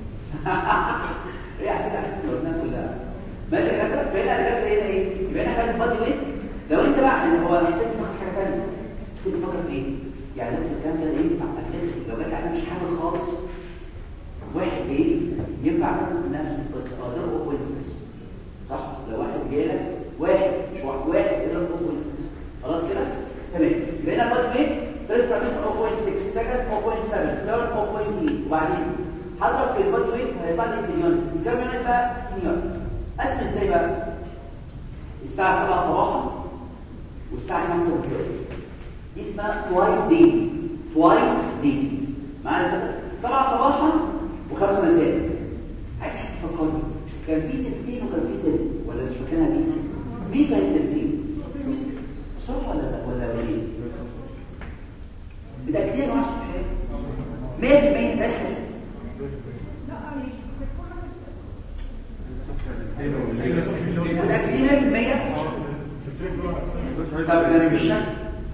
ايه كده احسن الوزنات كلها ماشي يا كابتن فهنا اللي جاب هنا ايه يبقى انا خدت بادي ويت لو انت بقى اللي هو نسيت تفكر حاجه ثانيه نسيت تفكر في ايه يعني نفس الكلام ده ايه مع اتلتيك لو جت عليه مش حامل خالص واحد ايه ينفع نفس القصه اقدر كويس صح لو واحد جالك واحد مش واحد واحد يضرب كويس خلاص كده تمام يبقى هنا بادي ويت فيرست ترابيز 0.6 سكند 0.7 ثيرد 0.8 وبعدين حضرتك في البادي ويت هيطلع لي اليونت كام يونت بقى 60 يونت اسم ازاي بقى الساعه 7 صباحا والساعه 5 مساء دي اسمها توايس دي توايس دي معايا كده 7 صباحا و5 مساء عايز تفكرني كان في تلتين وكان في تلت ولا مش مكانها دي مين كان التلتين صبح ولا ولا وليد بتأكيد مع الصبح 100% زي الحديد متأكدين 100% طب انا مش شك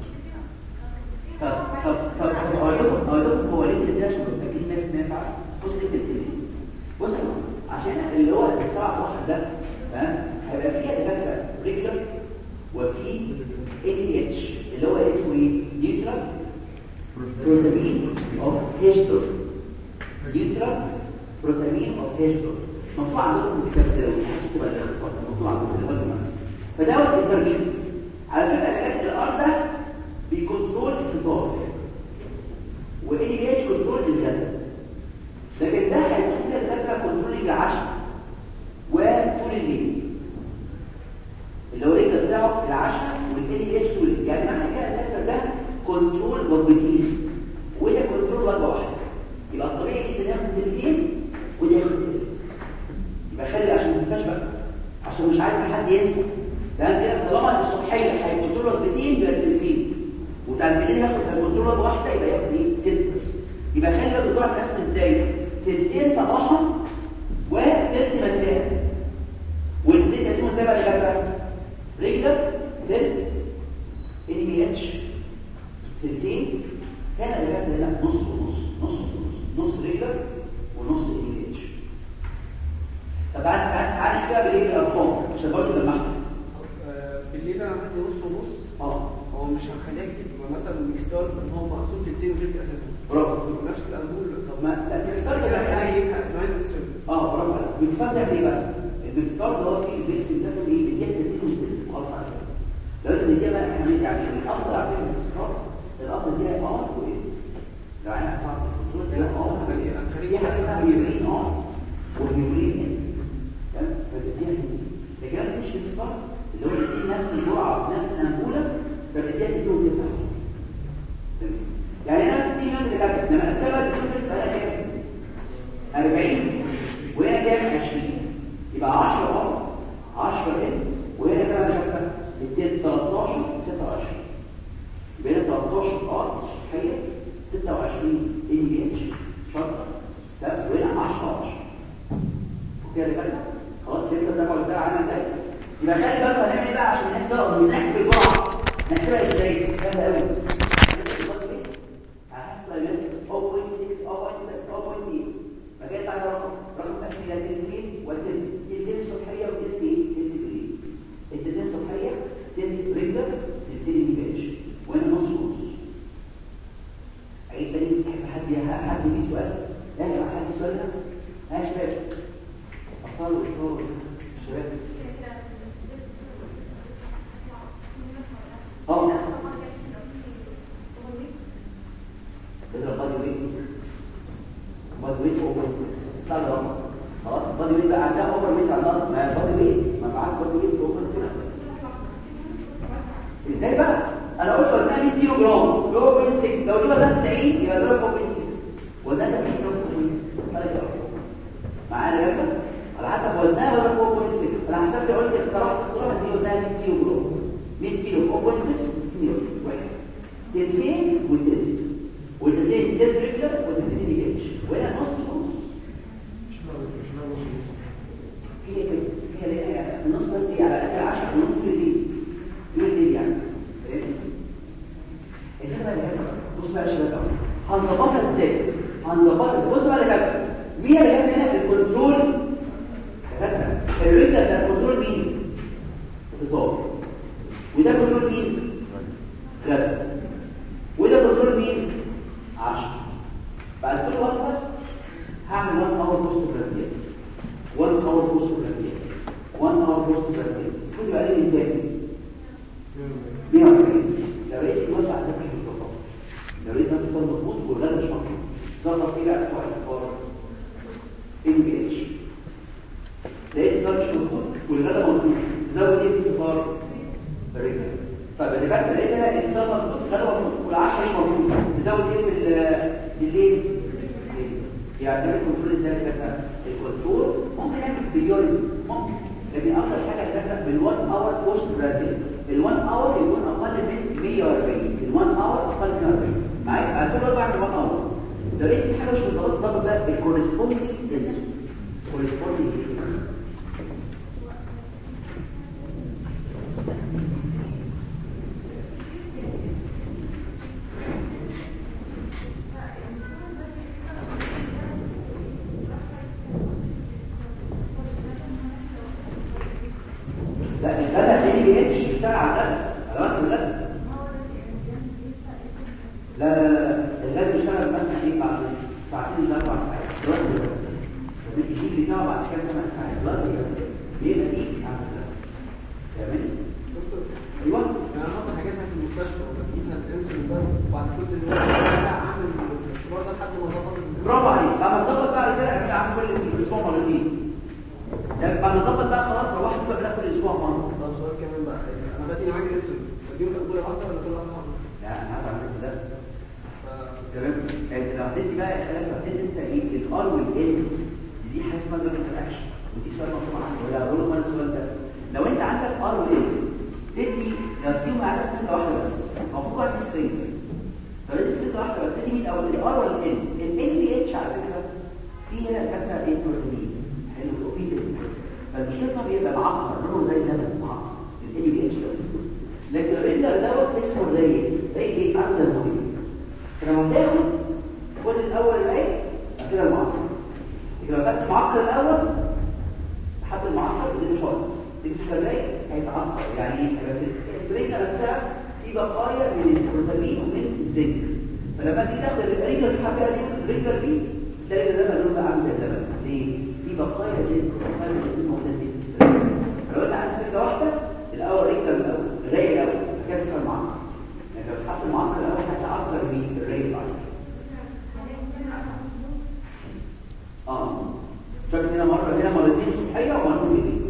طب طب طب اقول لكم اقول لكم هو ليه كده عشان متأكدين 100% فعلا بص ليه كده بص يا جماعة، عشان اللي هو الساعة صح ده تمام هيبقى فيها دكاترة ريجولار وفي اي دي اتش اللي هو اسمه ايه؟ نيوترال بروتامين اوف هيستور نيوترال بروتامين اوف هيستور مطلوب عندكم الكتاب ده مش تبقى الاختصار مطلوب عندكم الكتاب فدوت الترميز على فكره الحاجات الارض ده بيكنترول الفطار واي دي اتش كنترول الغداء لكن ده هيكون كده دكاتره كنترول العشاء وطول الليل اللي هو رجل بتاعه العشاء والتاني اتش طول الليل يعني معنى كده الدكاتره ده كنترول وجبتين وده كنترول وجبه واحده يبقى الطبيعي جدا ياخد تلتين وده ياخد تلت يبقى خلي عشان ما تنساش بقى عشان مش عايز حد ينسى تمام كده طالما الصبحيه هيكنترول وجبتين يبقى تلتين وبتاع بالليل ياخد هيكنترول وجبه واحده يبقى ياخد ايه تلت بس يبقى خلي بالك بتوع القسم ازاي تلتين صباحا وتلت مساء والتلت اسمه ازاي بقى يا شباب رجلك تلت ان بي اتش تلتين هنا اللي جاب هنا نص ونص نص ونص نص رجلك ونص ان بي اتش طب تعالى تعالى تعالى نحسبها بالايه بالارقام عشان برضه تجمعها بالليل انا عندي نص ونص اه هو مش هنخليها كده يبقى مثلا المكستار هو مقسوم تلتين وتلت اساسا برافو يبقى نفس الانبول طب ما لا المكسار ده انا بيعمل ايه اجيبها نوعين الاسود اه برافو عليك المكسار ده بيعمل ايه بقى المكسار ده هو فيه البيكس ده ايه بيديك تديله وتديله خلاص على كده لو انت بتديها بقى احنا يعني الافضل على فكره المكسار الافضل دي اه وايه لو انا صعب لا اه في حاجه اسمها هيورين اه والهيورين تمام فبتديها لكن انا مش مكسار اللي هو بيدي نفس الجرعه في نفس الانبوله فبتديها تديله وتديله يعني انا 60 يوم كده لما اقسمها تديله تبقى كام 40 وهنا كام 20 يبقى 10 اه 10 هنا وهنا كام شكل اديت 13 26 يبقى هنا 13 اه صحيه 26 ان بي اتش شرطه تمام وهنا 10 10 اوكي يا رجاله خلاص كده ده كل ساعه عامل ازاي يبقى خلي بالك هنعمل ايه بقى عشان نحسب نحسب الجرعه نحسبها ازاي سهله قوي مين يحب حد حد ليه سؤال يعني لو حد سؤال ده ها يا شباب اصلا الدكتور شباب اه اضرب بادي ويت بادي ويت اوفر 6 طلع رقم خلاص بادي ويت بقى عندها اوفر ويت عندها ما بادي ويت ما معاك بادي ويت اوفر 6 ازاي بقى انا قلت وزنها 100 كيلو جرام 0.6 لو دي وزنها 90 يبقى ده 0.6 وزنها 100 كيلو 0.6 معايا يا جماعه على حسب وزنها ولا 4.6 انا حسبت قلت اخترعت اختراع دي وزنها 100 كيلو جرام 100 كيلو 4.6 كيلو واحد الاثنين والثالث والاثنين تيل ريجلر والاثنين دي اتش وهنا نص ونص مش ناقص مش ناقص نص هي كده هي ليه يعني أصل النص بس هي على الاقل 10 ونص دي دي دي يعني الكلمه اللي هنا بص بقى يا شباب هنظبطها ازاي هنظبطها بص بقى يا شباب مين اللي جاب هنا الكنترول الرجل ده كنترول مين الضغط وده كنترول مين غدا وده كنترول مين 10 بعد كل وقفه هعمل 1 اور بوست براديال 1 اور بوست براديال 1 اور بوست براديال كل بقى لي ازاي 140 لو لقيت الوضع ده مش مظبوط لو لقيت نفسك مظبوط والغدا مش مظبوط ظبط ايه بقى بتوع الكفار ام بي اتش لقيت ده مش مظبوط والغدا مظبوط تزود ايه في الكفار الرجل طيب اللي بقى لقيت ده الانسان مظبوط الغدا مظبوط والعشاء مش مظبوط تزود ايه في بالليل يعني تعمل كنترول ازاي كده الكنترول ممكن يعمل بيورين ممكن لكن افضل حاجه كده بال1 اور بوست برادل ال1 اور يكون اقل من 140 ال1 اور اقل من 140 معايا هتقول بعمل 1 اور ده ليش في حاجه مش مظبوطه ظبط ده الكورسبوندينج تنس كورسبوندينج لا الغدا اللي بي اتش بتاع على الغدا على وقت الغدا لا لا لا الغدا بيشتغل مثلا ايه بعد ساعتين ل اربع ساعات الوقت الغدا الجديد بتاعه بعد كام ثمان ساعات الوقت الغدا بيبقى دي على الغدا تمام دكتور ايوه يعني انا هاخد حاجات في المستشفى وبديها الانسولين ده وبعد كل الوقت ده اعمل المشوار ده لحد ما اظبط برافو عليك لما تظبط بعد كده اعمل عامل كل اسبوع مرتين لما تظبط بقى خلاص روحت بقى كل اسبوع مره ده سؤال كمان بقى انا بدي معاك الانسولين بديهم كل واحده ولا كل واحده واحده لا انا عارف اعمل كده ف- تمام انت لو هتدي بقى خلاص هتدي انت ايه الار والال دي حاجه اسمها دور انتراكشن ودي سؤال مطلوب عنه ولا اقول لكم انا السؤال ده لو انت عندك ار وال تدي لو فيهم على سنه واحده بس المفروض واحد سرير لو ادي سنه واحده بس تدي مين اول الار ولا ال ال بي اتش على فكره في هنا كاتبه ايه بروتين حلو وفي زيت فالمشكله انه بيبقى معقد لونه زي اللبن معقد ال بي اتش ده لكن الريدر دوت اسمه الرايق رايق ايه عامل زي الميه فلما تاخد خد الاول الرايق بعد كده المعقد لكن لو خدت المعقد الاول سحبت المعقد ودي الحر تمسك الرايق هيتعقد يعني ايه السرينه نفسها في بقايا من البروتين ومن الزنك فلما تيجي تاخد الريجل تسحبها دي الريجل دي تلاقي اللبن لونه بقى عامل زي اللبن ليه؟ في بقايا زنك بقايا زنك موجوده في السرينه فلو انت عندك سرينه واحده الاول ريجل الاول الرايق الاول بعد كده تسحب المعقد لكن لو سحبت المعقد الاول هتعقد من الرايق بعد كده اه فاكر هنا مره هنا مرتين صبحيه ومرتين بالليل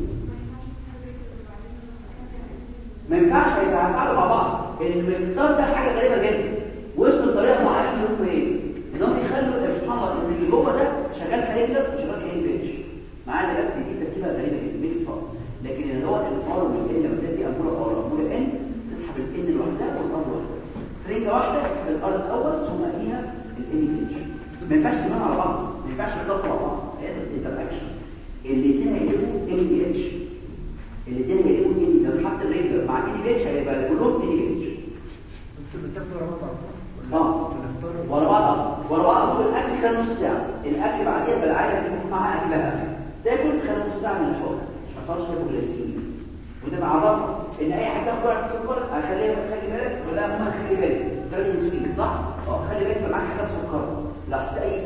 ما ينفعش يتعاملوا مع بعض المكستار ده حاجه غريبه جدا وصلوا لطريقه معينه شوفوا ايه انهم يخلوا سبحان الله ان اللي جوه ده شغال كاليجلر وشغال كاين بيتش معانا ده دي تركيبه غريبه جدا ميكس فار لكن اللي هو الار والان لما تدي اموره ار اموره ان تسحب الان لوحدها والار لوحدها سرنجه واحده تسحب الار الاول ثم فيها الان بيتش ما ينفعش تنام على بعض ما ينفعش تضغطوا على بعض هي الانتراكشن الاثنين هيجيبوا ان بي اتش الاثنين هيجيبوا ان لو سحبت الريجلر مع ان بي اتش هيبقى كلهم ان بي اتش بتاخدوا ورا بعض اه ورا بعض ورا بعض كل الاكل خلال نص ساعه الاكل بعدين بالعاده تكون معاها اكلها تاكل خلال نص ساعه من الحوض مش هتعرفش تاكل جلايسيميا وده معرفه ان اي حاجه تاخد وقت سكر هخليها خلي بالك ولا ماما خلي بالك ده الانسولين صح اه خلي بالك معاك حاجه مسكره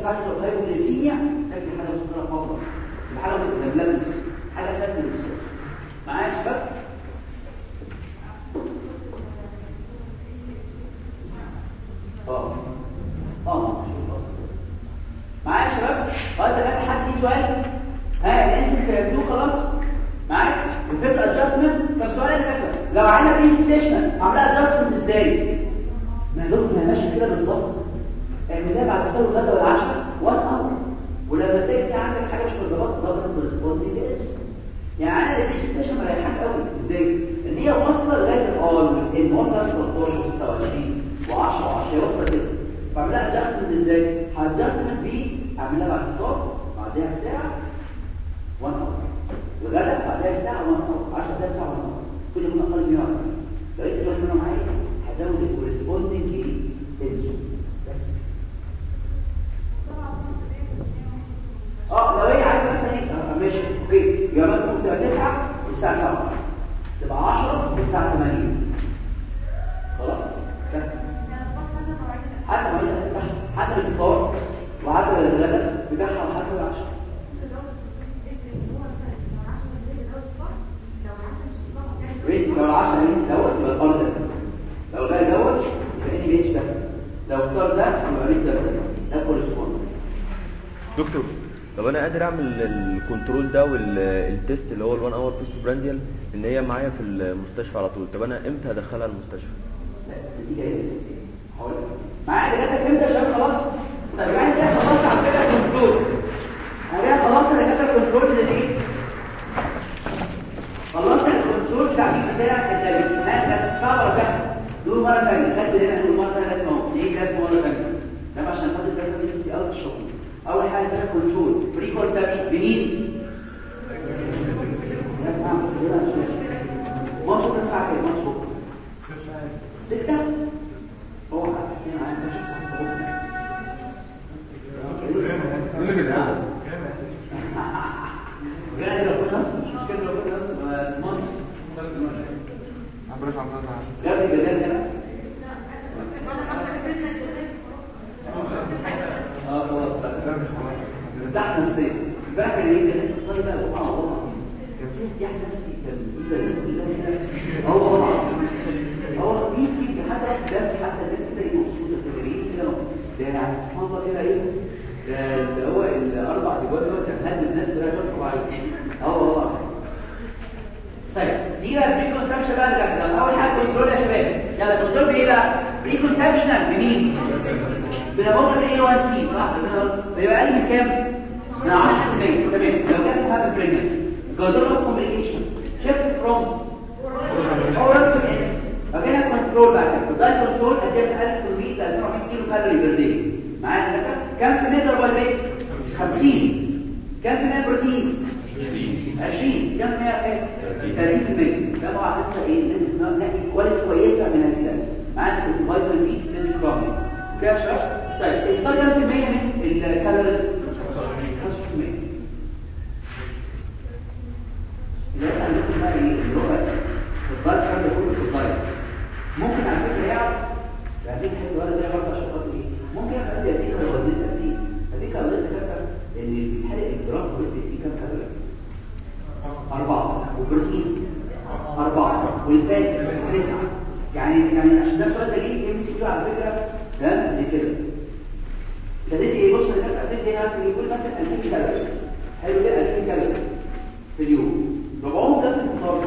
سايكل هايبوغليسيميا تكفي حاجه مسكره فقط الحاجه بتتلبس حاجه ثابته للصوت معايا يا شباب اه اه معايا يا شباب اه ده كان حد ليه سؤال ها انتوا فهمتوه خلاص معاك الفكره ادجستمنت طب سؤال الفكره لو عملنا بري ستيشن عملها ادجستمنت ازاي ما يا دكتور ما هي ماشيه كده بالظبط اعملها بعد الفطار والغدا والعشاء وان اور ولما تلاقي في عندك حاجه مش مظبوطه ظبط الكورسبوندنج يعني انا البري ستيشن مريحاك قوي ازاي ان هي واصله لغايه الار ان واصله 13 26 و10 و10 واصله كده فعملها ادجستمنت ازاي هادجستمنت بي اعملها بعد الفطار بعدها بساعه وان اور الغدا بعدها ساعه وان اور 10 دقايق ساعه وان اور كل يوم اقل من 100 لو انت واحد منهم عايز هزود الكورسبوندنج تنسو بس اه لو هي عايزه مثلا ايه آه، ماشي اوكي يبقى مثلا ممكن تبقى 9 والساعه 7 تبقى 10 والساعه 8 خلاص سهل. حسب ما هي بتاعها حسب الفطار وحسب الغداء بتاعها وحسب العشاء ريت لو العشاء ريت دوت يبقى الارض ده لو ده دوت يبقى اني بيتش ده لو اختار ده يبقى ريت ده ده ده كورسبوند دكتور طب انا قادر اعمل الكنترول ده والتيست اللي هو ال1 اور بيستو برانديال ان هي معايا في المستشفى على طول طب انا امتى هدخلها المستشفى لا دي جايه بس هقول لك معايا دكاتره فهمت يا شباب خلاص طب يعني كده خلاص على فكره كنترول انا كده خلصت دكاتره كنترول للايه خلصت الكنترول بتاع مين بتاع الدبس ها كانت صعبه ولا سهله دول مره ثانيه خدت هنا دول مره ثانيه لازم اهو ليه لازم مره ثانيه ده عشان خاطر ده دي بس اوت الشغل اول حاجه ده كنترول بريكول سابي بنين لازم اعمل كده مظبوط تسعه كده مظبوط ستة هو حسين عايز مش يعني لو كنت نص مش مشكلة لو كنت نص مانس جاب الجدال هنا اه خلاص ارتاح نفسيا امبارح كان ايه كان اتصالي بقى وقع والله كان في ارتياح نفسي كان ايه ده الناس كلها كده اه والله العظيم هو بيسكي حتى راح درس حتى الناس كده ايه مبسوطه كده ايه كده ده يعني سبحان الله كده ايه ده ده هو الاربع تجوال دول كان هد الناس ده يرفعوا عليه اه والله طيب دي بقى بري كونسبشن بقى نرجع اول حاجه كنترول يا شباب يلا كنترول بايه بقى بري كونسبشنال بمين بنموت الاي 1 سي صح بيبقى اقل من كام من 10% تمام لو كان هذا بريجنسي كنترول اوف كوميونيكيشن شيفت فروم اورال تو اس فكده كنترول بقى ده كنترول اديت 1000 كيلو ل 2000 كيلو كالوري بير داي معايا كام في المية كربوهيدرات 50 كام في المية بروتين 20 كام في المية فات 30% ده طبعا لسه ايه لازم نلاقي كواليتي كويسه من الاكل معانا الفيتامين بي من الكرام كده يا شباب طيب اختار كام في المية من الكالوريز 5% اللي احنا هنقول بقى ايه اللي هو في الدايت كان ده كله في الدايت ممكن على فكره يعرف هديك حاجه صغيره كده برضه عشان خاطر ايه ممكن ابقى ادي اديك الوزن قد ايه اديك الوزن كده ان اللي بيتحرق الجرام وزن فيه كام كالوري أربعة والبروتين أربعة والفات تسعة يعني يعني عشان ده السؤال ده جه ام سي كيو على فكرة ده قبل كده ابتديت ايه بص انا كده ابتديت ايه مثلا يقول مثلا 2000 كالوري حلو كده 2000 كالوري في اليوم 400 ده في الفطار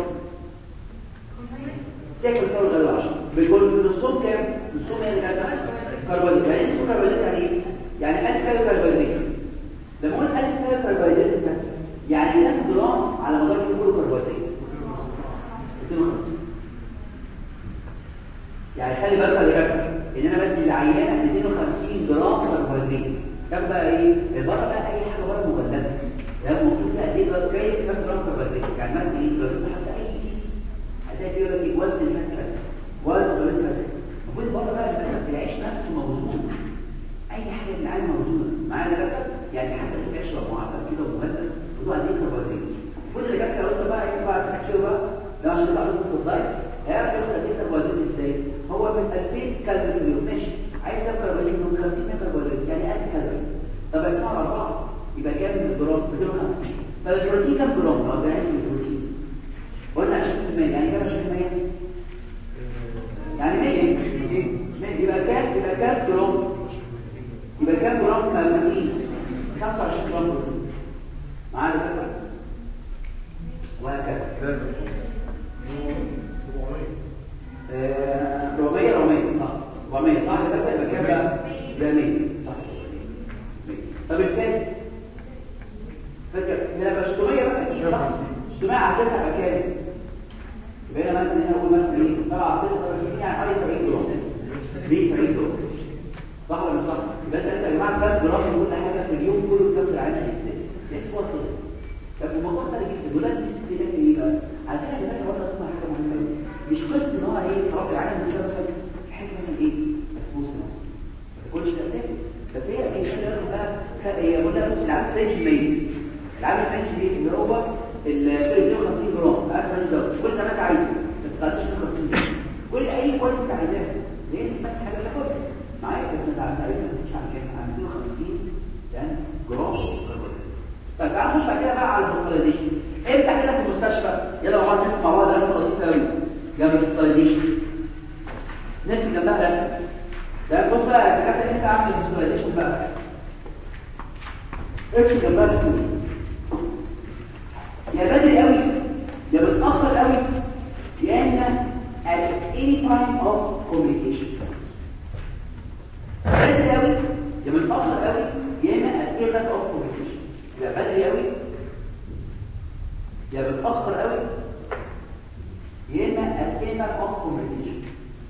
ساكل ثور غير العشاء بيقول نصهم كام نصهم يعني كام كربوهيدرات يعني نصهم كربوهيدرات يعني ايه يعني 1000 كالوري كربوهيدرات لما اقول 1000 كالوري كربوهيدرات ده يعني 1000 جرام على مدار اليوم كله كربوهيدرات 250 يعني خلي بالك يا جماعه ان انا بدي العيانه 250 جرام كربوهيدرات ده بقى ايه بره بقى اي حاجه بره مغلفه ده مكتوب فيها قد ايه بقى جاي كام جرام كربوهيدرات يعني مثلا ايه لو انت حتى اي كيس هتلاقي فيه يقول لك وزن الماء بس وزن الماء بس المفروض بره بقى الماء العيش نفسه موزون اي حاجه اللي عايز موزونه معانا بقى يعني حتى اللي بيشرب معبى كده ومهدد وده قد ايه كربوهيدرات المفروض اللي جت لو انت بقى ينفع تحسبه بقى ده عشان تعرف في الدايت هيعرف ياخد قد ايه كربوهيدرات ازاي هو من 2000 كالوري في اليوم ماشي عايز تاكل كربوهيدرات من 50 كربوهيدرات يعني 1000 كالوري طب كام جرام لو ده علم البروتين قلنا 20% يعني كام 20% يعني 100 100 يبقى كام يبقى كام جرام يبقى كام جرام بروتين 25 جرام بروتين معايا الفكره وهكذا آه، 400 400 صح 400 صح كده يبقى كام بقى؟ يبقى 100 صح 100 طب الفات فاكر هنا بقى 600 بقى اكيد صح 600 على 9 بقى كام؟ يبقى هنا مثلا هنا اقول مثلا ايه 7 على 9 يعني حوالي 70 جرام 170 جرام صح ولا مش صح؟ يبقى انت يا جماعه 3 جرام كل حاجه في اليوم كله كام في العين ازاي؟ يحسبوها كده طب الموضوع سهل جدا دول بيمسك في ده ايه بقى؟ على فكره يا جماعه برضه اسمها حاجه مهمه قوي مش قصه ان هو ايه رب العالم مثلا مثلا في حاجه مثلا ايه مسبوسه مثلا ما تاكلش ده بس هي ايه شغله لهم بقى خ- هي قلنا بص العاب فرنش ميت العاب فرنش ميت اللي هو ال 250 جرام عارف فرنش ده كل زي ما انت عايزه ما تخليش 250 جرام كل اي كواليتي انت عايزاها ليه نفسك حاجه تاكلها معايا بس انت عارف تقريبا ما تزيدش عن كام عن 250 يعني جرام طيب تعالوا نخش بعد كده بقى على الفوكاليزيشن امتى كده في المستشفى يلا مع بعض نسمع بعض رسمه لطيفه قوي جنب الفوكاليزيشن نرسم جنبها رسمه ده بص بقى يا دكاتره امتى اعمل الفوكاليزيشن بقى ارسم جنبها رسمه يا بدري قوي يا متاخر قوي يا اما at any time of communication بدري قوي يا متاخر قوي يا اما at any time of communication يا بدري قوي يا متاخر قوي يا اما at any time of communication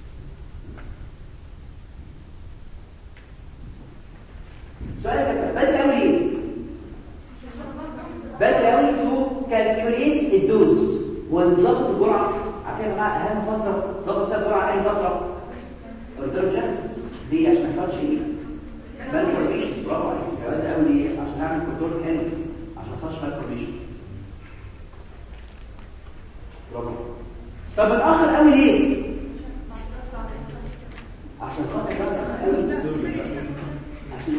سؤال يا جماعة، بدري قوي ليه بدري قوي تو كالكوليت الدوز ونظبط الجرعه عارفين يا جماعه اهم فتره ظبط فيها الجرعه اي فتره الدرجات دي عشان ما يحصلش ايه مالفورميشن برافو عليك يا بدري قوي ليه عشان نعمل كنترول حلو عشان ما يحصلش مالفورميشن برافو طب متاخر قوي ليه عشان خاطر ده متاخر قوي عشان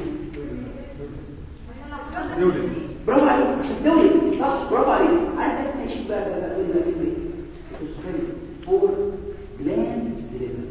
برافو عليك عشان تولد صح برافو عليك عايز اسمع شيء بقى بقى بقى بقى بقى بقى فور بلان ديليفري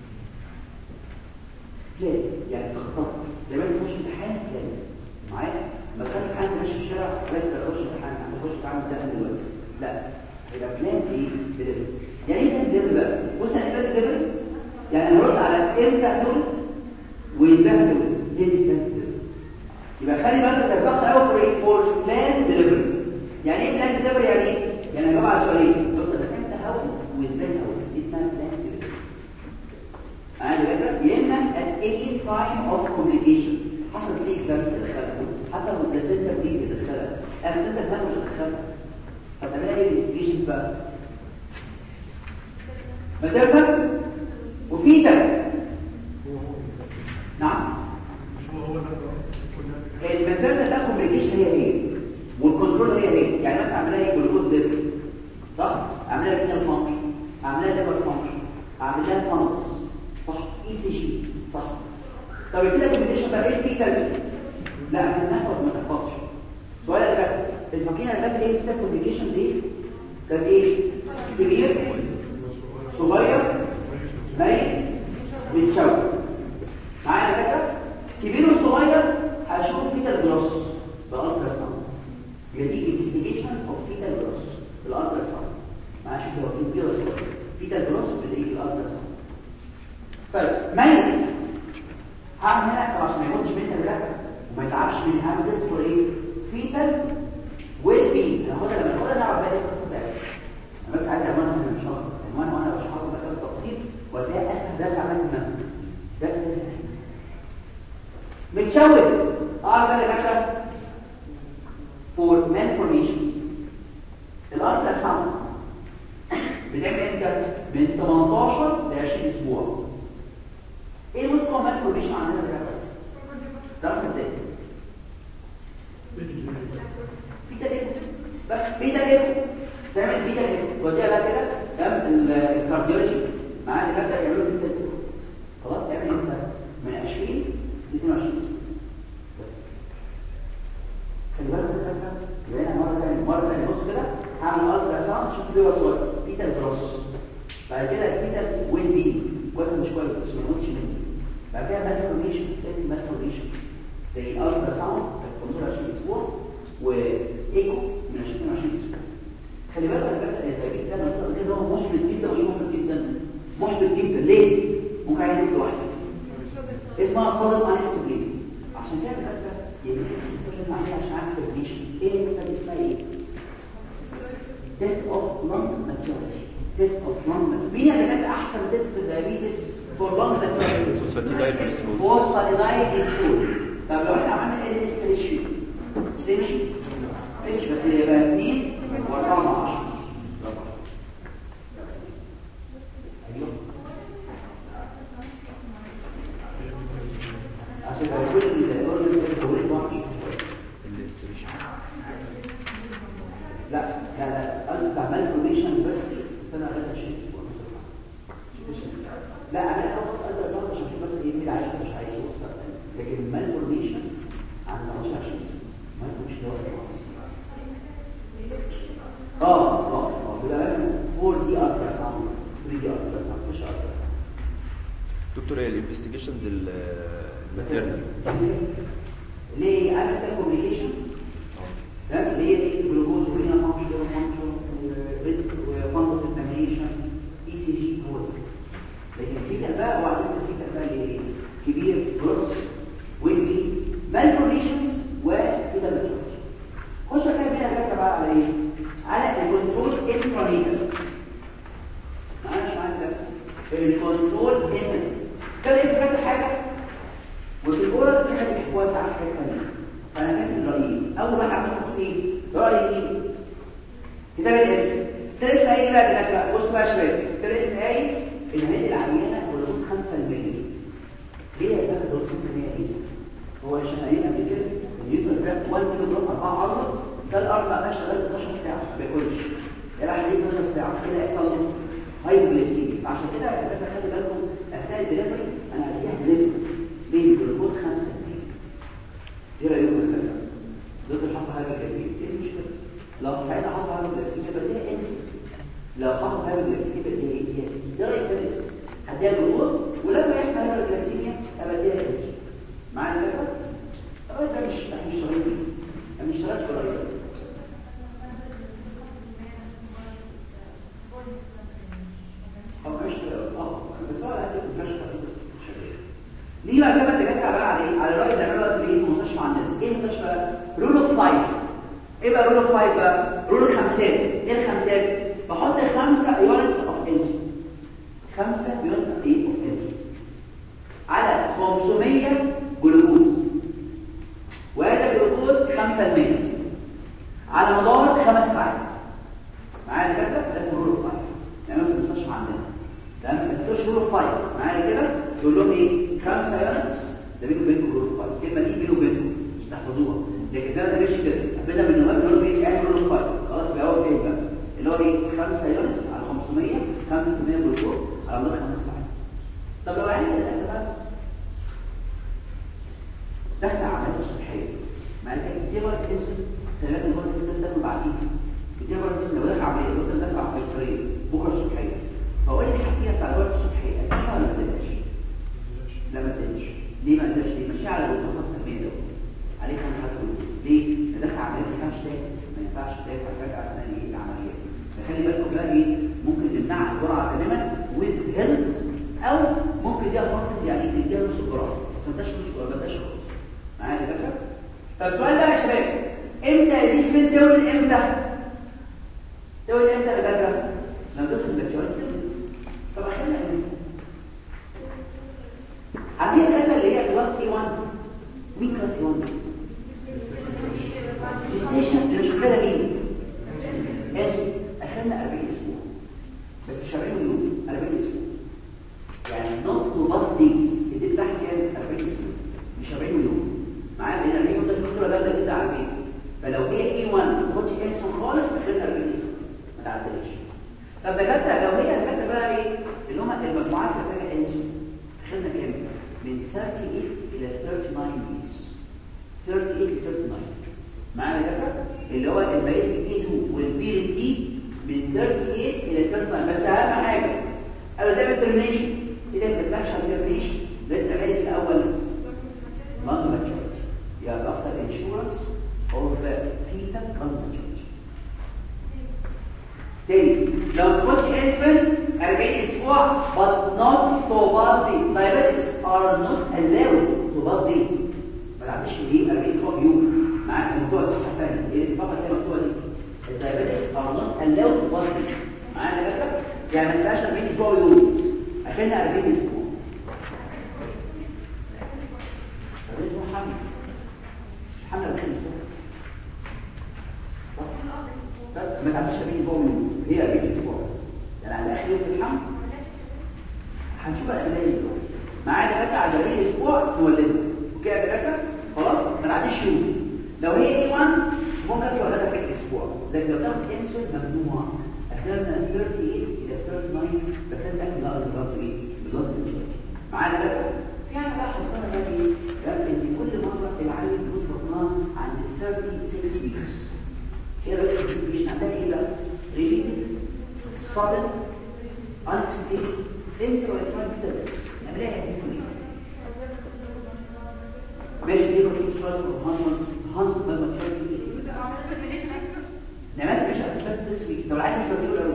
بلان يعني تخطط زي ما انت تخش امتحان بلان معايا ما كان حد ماشي في الشارع لا تخش امتحان هتخش تعمل ده دلوقتي لا هيبقى بلان ايه ديليفري يعني ايه بلان ديليفري بقى بص يعني بلان ديليفري يعني هنرد على امتى تولد وازاي تولد هي دي بلان ديليفري يبقى خلي بالك الضغط قوي في ايه فور بلان ديليفري يعني ايه بلان ديليفري يعني ايه يعني يا جماعه سؤالين دكتور ده امتى هقول وازاي هقول دي اسمها بلان ديليفري انا فكره يا اما at any time of communication حصل ليه كلامس دخلها حصل البلاسنتا دي اللي دخلها البلاسنتا ده اللي دخلها طب تعملها ايه الانفستيجيشنز بقى ماتيرنال وفي ده نعم الماتيرنال ده كوميونيكيشن هي ايه والكنترول هي ايه يعني مثلا اعملها ايه جلوكوز ليفل صح اعملها رينال فانكشن اعملها ليفر فانكشن اعملها فانكس صح اي سي جي صح طب كده كوميونيكيشن بقى ايه في تلاتة لا احنا نحفظ ما نحفظش سؤال اللي فات الفاكينه اللي فاتت ايه في كوميونيكيشن دي كان ايه كبير صغير ميت بيتشوه معايا فكره كبير وصغير هشوف فيتال جروس بالالترا ساوند يدي انفستيجيشن اوف فيتال جروس بالالترا ساوند معايا شوف هو كبير وصغير فيتال جروس بالايه بالالترا ساوند طيب ميت هعمل هنا طب عشان ما يموتش مني لا وما يتعبش مني هعمل تيست فور ايه فيتال ويل بي هاخدها لما ناخدها نعرف بقى ايه القصه بتاعتها انا بس عايز عنوانها من مش اكتر عنوان وانا بشرحه بقى بالتفصيل وهتلاقي اسهل درس عملت دماغ درس متشوه اعرف انا باشا فور malformations الالترا ساوند بتعمل امتى من 18 ل 20 اسبوع ايه الموست كومن malformation عندنا ده تعرف ازاي في تدريب بس في تدريب تعمل في تدريب وديها بقى كده تمام الكارديولوجي معاه اللي كده يعملوا في التدريب خلاص تعمل امتى من 20 ل 22 بس خلي بالك يا دكاتره يبقى هنا مره ثانيه مره ثانيه بص زي الالترا ساوند 15 اسبوع وايكو من 20 ل 20 اسبوع خلي بالك الفكره التأكيد ده منطقه كده هو محبط جدا ومش محبط جدا محبط جدا ليه؟ ممكن يعمل لوحده اسمها صادم انكسبلين عشان كده الفكره يبقى السيرجن عليها عشان عارف الديفينيشن ايه الاستادي اسمها ايه؟ تيست اوف لونج ماتيوريتي تيست اوف لونج مين اللي كانت احسن تيست في الدايابيتس فور لونج ماتيوريتي؟ فوسفاتيدايل كوليسترول فوسفاتيدايل كوليسترول طب لو احنا عملنا ال اس ريشيو تمشي تمشي بس يبقى 2 و4 مع 10 ايوه عشان يبقى كل الاورجن بتتكون واحد لا لا لا انت عملت فورميشن بس استنى غير شيء لا انا اول سؤال ده صار عشان أشوف بس ايه اللي عايش مش عايش وصل لكن المال فورميشن عن 15 ما يكونش ده اه اه اه بيبقى 4 دي الترا ساوند 3 دي الترا ساوند مش الترا ساوند دكتور هي الانفستيجيشنز الماتيرنال ليه عارف الكوميونيكيشن تمام اللي هي ايه جلوكوز ورينا فانكشن فانكشن وفانكشن اكزامينيشن اي سي جي هو ده. لكن في بقى وعلى فكره في بقى اللي كبير بروس ويبي مالفورميشنز وكده ماتشورز خش كده بينا الفكره بقى على ايه على الكنترول انفراميتر معلش معاك ده الكنترول انفراميتر كان اسم فاكر حاجه وفي الاولى كده بيحكوها ساعات حاجه ثانيه فانا فاكر رايي اول واحد عملت احط ايه رايي مين كتاب الاسم كتاب الاسم ايه بقى كده بص بقى يا شباب كتاب الاسم ايه الهند العينه والدوز 5% ليه يا جماعه الدوز 5% ايه هو عشان قايل قبل كده النيوتن ده 1 كيلو جرام 4 عرض ده الارض ما شغال 12 ساعه ما بياكلش راح ليه 12 ساعه كده يحصل له هايبوغليسيميا عشان كده يا جماعه خلي بالكم اثناء الدليفري انا هديها دليفري بين الجلوكوز 5% ايه رايكم يا جماعه ضد الحصى هايبوغليسيميا ايه المشكله لو ساعتها حصل هايبوغليسيميا يبقى دي انسولين لو حصل هايبوغليسيميا يبقى دي ايه ده رايك كويس هديها جلوكوز ولما يحصل هايبوغليسيميا ابقى اديها انسولين معايا الفكره طبعا ده مش احنا مش شغالين انا مش شغال في الراجل او مش اه بس هو هديك الكشف بس شغال ليه بقى كده انت جاي بقى على ايه على الراجل اللي عمله في المستشفى عندنا ايه المستشفى رول اوف فايف ايه بقى رول اوف فايف بقى رول الخمسات ايه الخمسات بحط خمسة يونتس اوف انسولين خمسة يونتس اوف ايه اوف انسولين على 500 جلوكوز وهذا الجلوكوز 5% على مدار خمس ساعات معايا كده ده اسمه رول اوف فايف نعمله في المستشفى عندنا تمام بس ده رول اوف فايف معايا كده تقول لهم ايه 5 يونتس ده بينه وبينكم رول اوف فايف الكلمه دي بينه وبينكم مش تحفظوها لكن ده ما تجيش كده بدل من النواب نقول ايه اعمل رول اوف فايف خلاص بقى هو فين بقى اللي هو ايه 5 يونتس على 500 5% جلوكوز على مدار خمس ساعات طب لو عملت ده بقى دخل عمليات الصبحيه مع ان دي مرض الانسولين خلي بالك مرض الانسولين ده بعدين دي مرض لو دخل عمليه ممكن دخل على قيصريه بكره الصبحيه فقول لي الحكايه بتاع مرض الصبحيه اكيد ولا ما تقدرش لا ما تقدرش ليه ما تقدرش ليه مشي على الجلوكوز 5% ده عليه كام حد جلوكوز ليه ده دخل عمليه ما ينفعش تاكل ما ينفعش تاكل فجاه اثناء ايه العمليه فخلي بالكم بقى ايه ممكن نمنع الجرعه تماما وذ هيلث او ممكن دي مرض يعني تديها نص الجرعه بس ما تديش نص الجرعه ما تديش خالص معايا الفكره طب السؤال ده يا شباب امتى يزيد في الدول امتى دول امتى يا دكاتره لما توصل الماتيوريتي طب اخرنا امتى عندي الدكاتره اللي هي كلاس اي 1 مين كلاس اي 1 جيستيشن اللي مش كده مين اسف اخرنا 40 اسبوع بس مش 40 يوم 40 اسبوع يعني نوت تو باس ديت الديت بتاعها كام 40 اسبوع مش 40 يوم معايا لان 40 يوم ده الدكتوره ده كده عارفين فلو هي اي 1 ما تاخدش انسون خالص اخرنا 40 اسبوع ما تعديش طب دكاتره لو هي الدكاتره بقى ايه اللي هم المجموعات اللي محتاجه انسون اخرنا كام من 38 الى 39 ويكس 38 ل 39 معانا دكاتره اللي هو البيت بي 2 والبي تي من 38 الى 39 بس اهم حاجه قالوا ده ترميشن اذا ما بتبقاش على ترميشن لازم تعملي في الاول نون ماتشورتي تاني لو تخش انسولين 40 اسبوع but not to pass date diabetics are not allowed to pass date ما تعديش ايه 40 اسبوع في يوم معاك مكتوبه الصفحه الثانيه ايه الصفحه الثانيه مكتوبه دي الدايابيتكس are not allowed to pass date معانا كده يعني ما تبقاش 40 اسبوع يوم عشان 40 اسبوع 40 اسبوع حمل مش حمل 40 اسبوع ما تعملش 40 اسبوع من هي 40 اسبوع بس يعني على اخر يوم في الحمل هنشوف الادويه دلوقتي معايا دكاتره على 40 اسبوع نولدها كده يا دكاتره خلاص ما تعديش يوم لو هي اي 1 ممكن تولدها في اسبوع لكن لو تاخد انسولين ممنوع اخرنا 38 الى 39 بس انت تاكل لا بالظبط ايه بالظبط معايا دكاتره في حاجه بقى حصلنا بقى ايه قال ان كل مره العيل بيكون بطنها عند 36 ويكس ايه رايك في الكومبليشن عندها ايه بقى ريليتد sudden unexplained intra-electronic disturbance نعملها دي كلها ماشي دي كنت شويه هانسون هانسون ده ماتشورتي نعملها مش هتستنى 6 ويك طب العيل مش بيقول قوي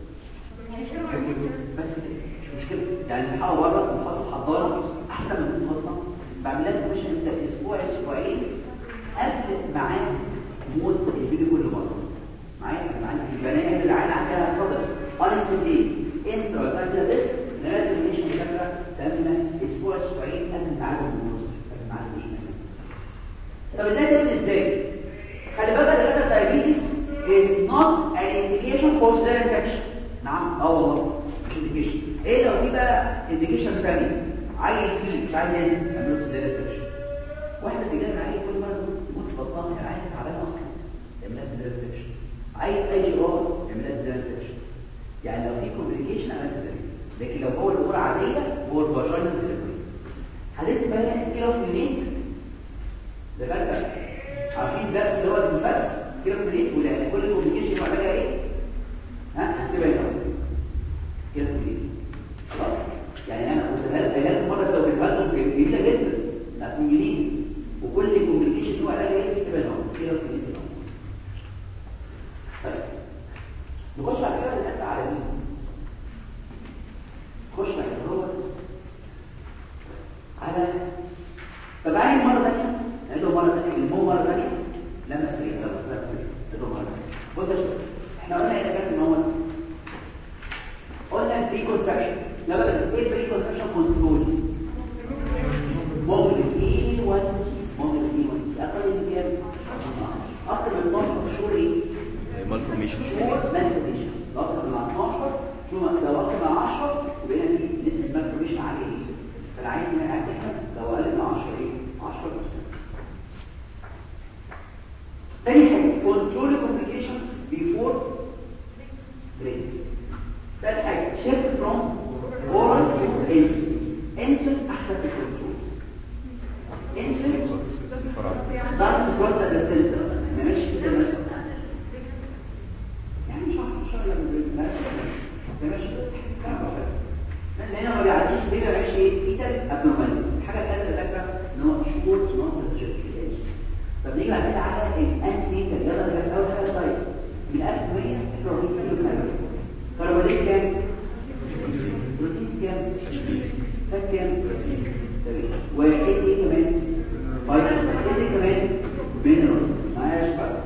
بس مش مشكله يعني نحاول بره نحط في حضانه احسن من الفضله بعمل لك مش انت اسبوع اسبوعين قبل ميعاد موت الفيديو كله مره معايا معايا البنات اللي العين عندها صدر قالت دي انت وقلت بس لازم مش فاكره تمام اسبوع اسبوعين قبل ميعاد الموت قبل ميعاد ايه طب ازاي تعمل ازاي خلي بالك ان الدايابيتس is not an indication for cesarean section نعم اه والله مش indication ايه لو في بقى indication ثاني عيل فيه مش عايز ينزل يعملوا cesarean section واحده بتجي معايا كل مره تموت في بطنها العيل تعبان اصلا يعملها cesarean section عيل اي جرار يعملها cesarean section يعني لو في complication اعملها cesarean لكن لو هو الامور عاديه هو الفاجينا ديليفري هتبقى هنا كيلو فيليت ده بقى عارفين الدرس اللي هو المفت كيلو فيليت ولا كل كومبليكيشن وعلاجها ايه ها هتبقى هنا كيلو فيليت خلاص يعني انا قلت لها قايلها مره لو جبتها لكم جميله جدا هتنجلين وكل كومبليكيشن هو علاجها ايه هتبقى هنا كيلو فيليت طيب نخش بعد كده نتابع على مين خش على الروبوت على طب عايز مره ثانيه نعيده مره ثانيه المو مره ثانيه لما سريع لما سريع نعيده مره ثانيه بص يا شباب احنا قلنا ايه كان ان هو قلنا البري كونسبشن لما ايه البري كونسبشن كنترول ممكن الاي 1 ممكن الاي 1 اقل من كام اكتر من 12 شهور ايه malformation شهور مالفورميشن لو اكتر من 12 شو لو اكتر من 10 يبقى هنا في نسبه مالفورميشن عاليه فانا عايز نعرف احنا لو اقل من 10 ايه 10% تاني حاجه كنترول كومبليكيشنز بيفور بريك تاني حاجه شيفت فروم اورال تو انسولين انسولين احسن في الكنترول انسولين ضغط الكروتا ده سنتر ما ماشي كده مثلا يعني مش عارف شهر لما ماشي لان هنا ما بيعديش ليه ما بيعيش ايه فيتال ابنورماليتي الحاجه الثالثه اللي فاكره ان هو شهور نقطه الجيركيلاج طب نيجي بعد كده على الانتينيتال يلا ده اول حاجه طيب من 1100 احنا واخدين كيلو كالوري كربونات كام بروتين كام فات كام تمام وايه ايه كمان فيتامين ايه كمان مينرالز معايا يا شباب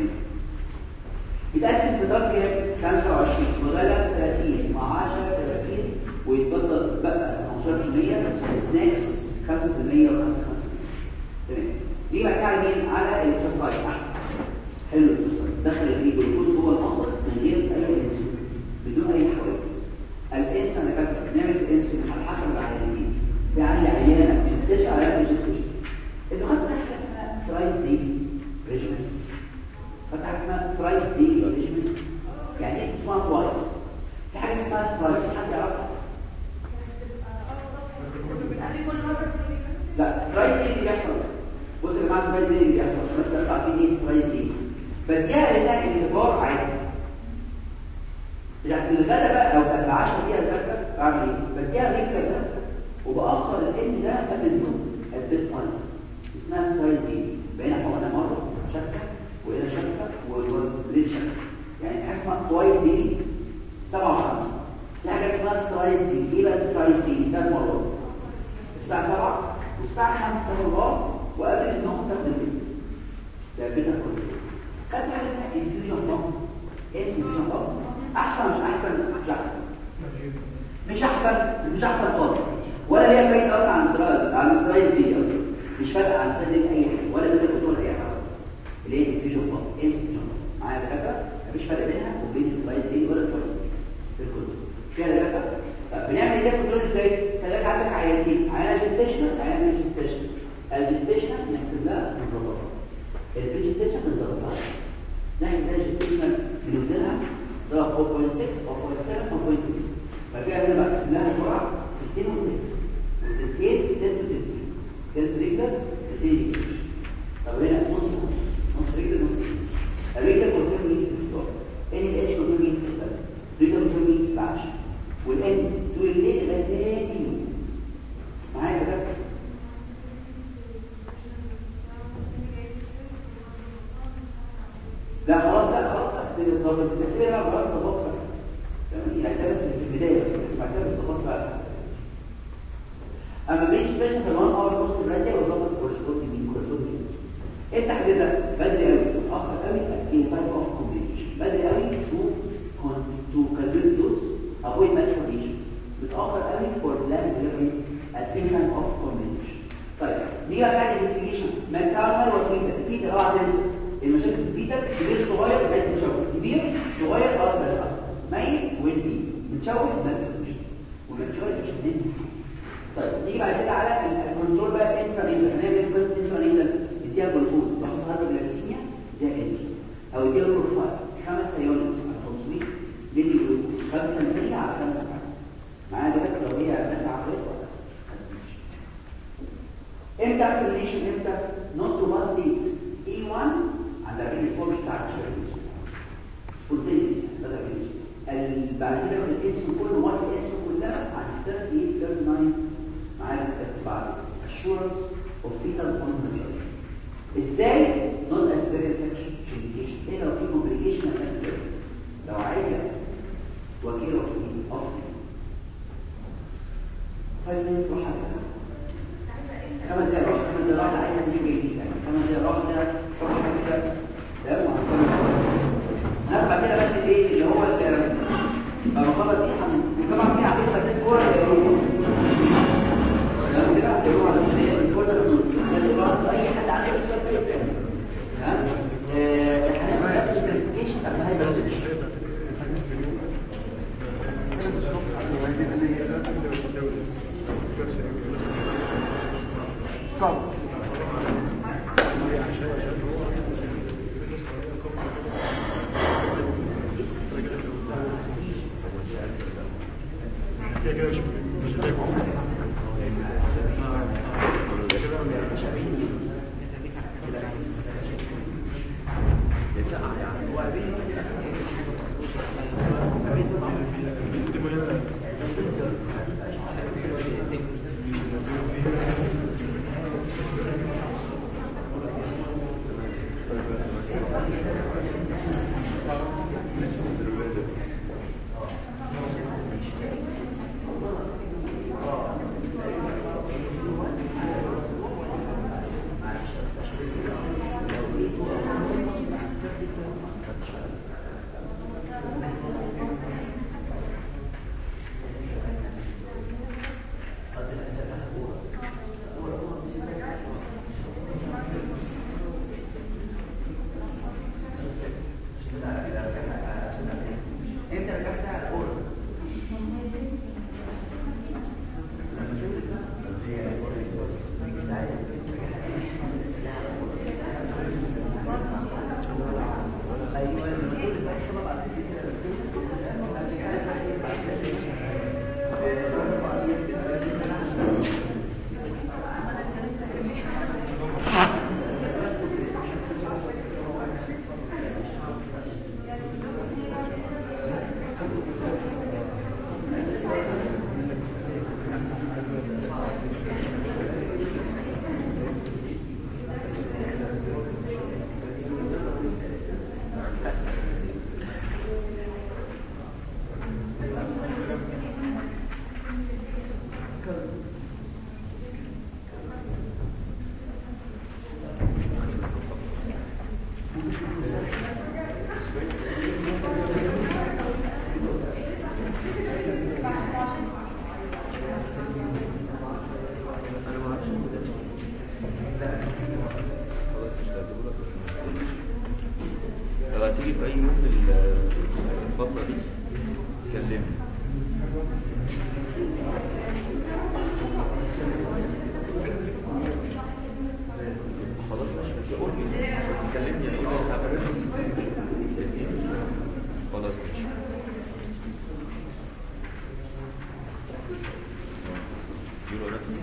يتقسم في ضرب كام 25 وغلب 30 مع 10 30 ويتفضل بقى 15% سناكس 5% و5% تمام دي بقى على مين على الاكسرسايز احسن حلو الاكسرسايز دخل الجلوكوز جوه المصل من غير اي انسولين بدون اي حوادث الانسان انا فاكر نعمل الانسولين على حسب العيانين يعني عيانه مش بتشعر على الجلوكوز اللي خدت حاجه اسمها سترايز دي ريجيمنت خدت حاجه اسمها سترايز دي ريجيمنت يعني ايه اسمها كويس في حاجه اسمها سترايز حد يعرفها لا سترايز دي اللي بيحصل بص يا جماعه سترايز دي اللي بيحصل بس انتوا عارفين ايه سترايز دي بديها لله انتظار عادي يعني الغدا بقى لو كان 10 دقيقه الغدا بعمل ايه بديها غير كده وباخر الان ده قبل النوم البيت تايم اسمها سترايز دي بقينا حوالي مره شكه وهنا شكه وليه شكه يعني حاجه اسمها توايس دي استغفر الله وقبل ان هو تاخد البيت ده بيتا كله خدت حاجه اسمها انفيوجن بامب ايه انفيوجن بامب احسن مش احسن مش احسن مش احسن مش احسن خالص ولا ليها فايده اصلا عن الدرايف عن الدرايف دي اصلا مش فارقه عن الدرايف اي حاجه ولا بيتا كنترول اي حاجه اللي هي انفيوجن بامب ايه انفيوجن بامب معايا دكاتره مفيش فرق بينها وبين السلايد دي ولا الفرق في الكل فيها دكاتره طب بنعمل ايه كنترول ازاي خليك عندك عيانتين عيان جستيشنال عيان مش جستيشنال الجستيشنال نحسب لها البروتوكول البريجستيشن بنظبطها نحسب لها الجستيشنال بننزلها ضرب 4.6 او 4.7 او 0.2 فكده هنا بقسم لها الجرعه في 2 وتلت والتلتين تلت وتلت تلت رجل تلتين طب هنا نص نص رجل نص رجل الرجل كونتين مين في الفطار ان الاتش كونتين مين في الفطار رجل كونتين مين في العشاء والان طول الليل لغايه تاني يوم معايا كده لا خلاص لا خلاص بالضبط التسميه بقى بقى بالضبط تمام يعني ده بس في البدايه بس بعد كده بالضبط بقى اما بيجي ستيشن في 1 اور نص برادي وظبط كورسبوند مين كورسبوند مين انت حاجزها بدري قوي متاخر قوي في تايب اوف كومبليكيشن بدري قوي تو تو كالكوليت دوز افويد ماتش كونديشن متاخر قوي فور بلان ديليفري ات تايم اوف كومبليكيشن طيب نيجي بقى نعمل انفستيجيشن ماتيرنال وفيتا فيتا اوعى تنسى المشاكل في الفيتا كبير صغير بقت متشوه كبير صغير اه بس ميت والبي متشوه ما تفهمش والمتشوه مش هتنفع طيب نيجي بعد كده على الكنترول بقى انترانيتال هنعمل ايه انترانيتال اديها جلوكوز ضغط هايبوغليسيميا ده انسولين او اديها بروفايل خمس يونتس على 500 ملي جلوكوز 5 ملي على 5 ساعات معايا دلوقتي لو هي نافعه عقليه ولا امتى اكتيفيشن امتى نوت تو فاليديت اي 1 عند الريسبونس بتاع الشركه سبونتينيوس بدل الريسبونس بعد كده الاسم كله مره الاسم كلها عن 38 39 معايا بس بعد assurance of fetal contagion ازاي نون اسبيرين سكشن شيديكيشن ايه لو في كومبليكيشن اسبيرين لو عايزه وكيل اوف اوف فايف مينتس راح خمس دقايق راح خمس دقايق راح عايزه تيجي جاي يسال خمس دقايق راح ده راح كده ده نرفع كده بس ايه اللي هو المقالة دي طبعا في عدد مسائل كورة لو كده هتقولوا على الكورة ده النص اي حد عنده سؤال كويس ها هنعمل نفس الكلاسيفيكيشن بتاع الهايبريد في اي يوم ال- الفتره دي كلمني خلاص ماشي بس قول لي كلمني انا قول لي هتعمل إيه. خلاص ماشي يقولوا رقم.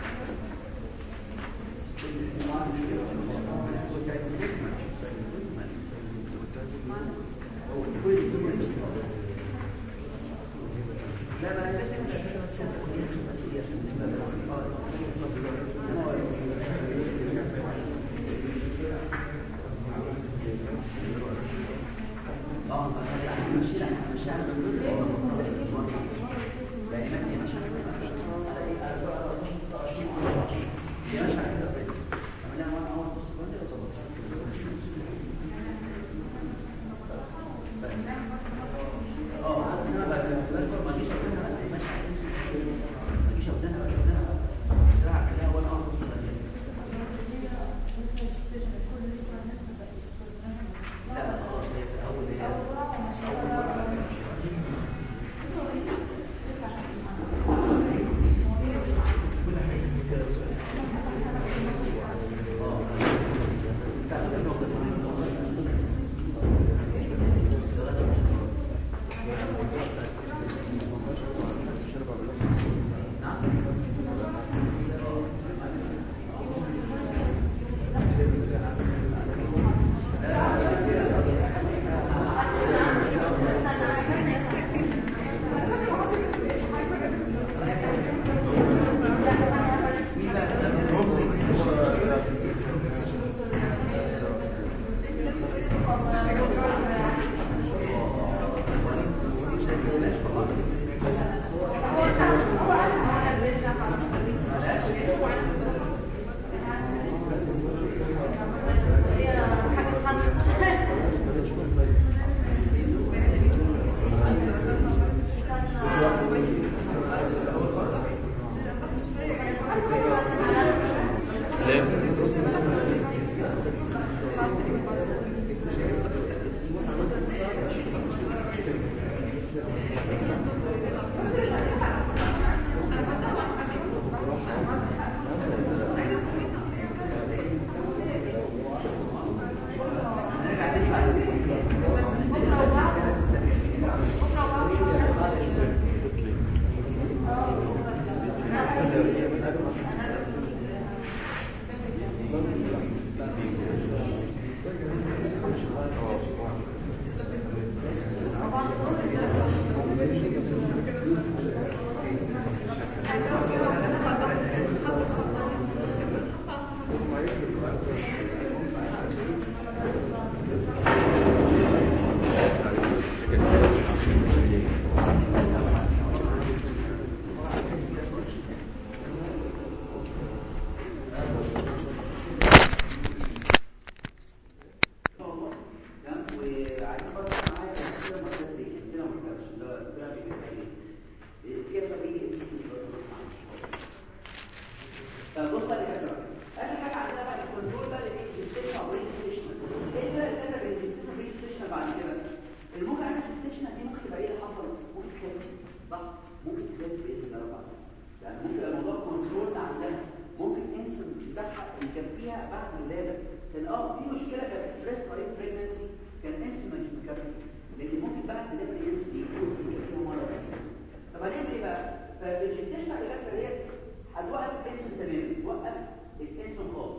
فبص بقى لكده اخر حاجه عندنا بقى الكنترول بقى للستيشن او ريجستريشن ايه بقى الفكره بين الستيشن والريجستريشن بعد كده اللي ممكن اعمل الستيشن دي ممكن تبقى ايه اللي حصل ممكن تخاف صح ممكن تخاف باذن الله رب العالمين يعني ممكن يبقى الموضوع كنترول عندنا ممكن انسن بتاعها اللي كان فيها بعد الولاده كان اه في مشكله كانت ستريس مريض بريجنسي كان انسن مش مكفي لكن ممكن بعد الولاده ينسى يكون فيها مره ثانيه طب هنعمل ايه بقى فالريجستريشن على الفكره ديت هتوقف الانسون تماما توقف الانسون خالص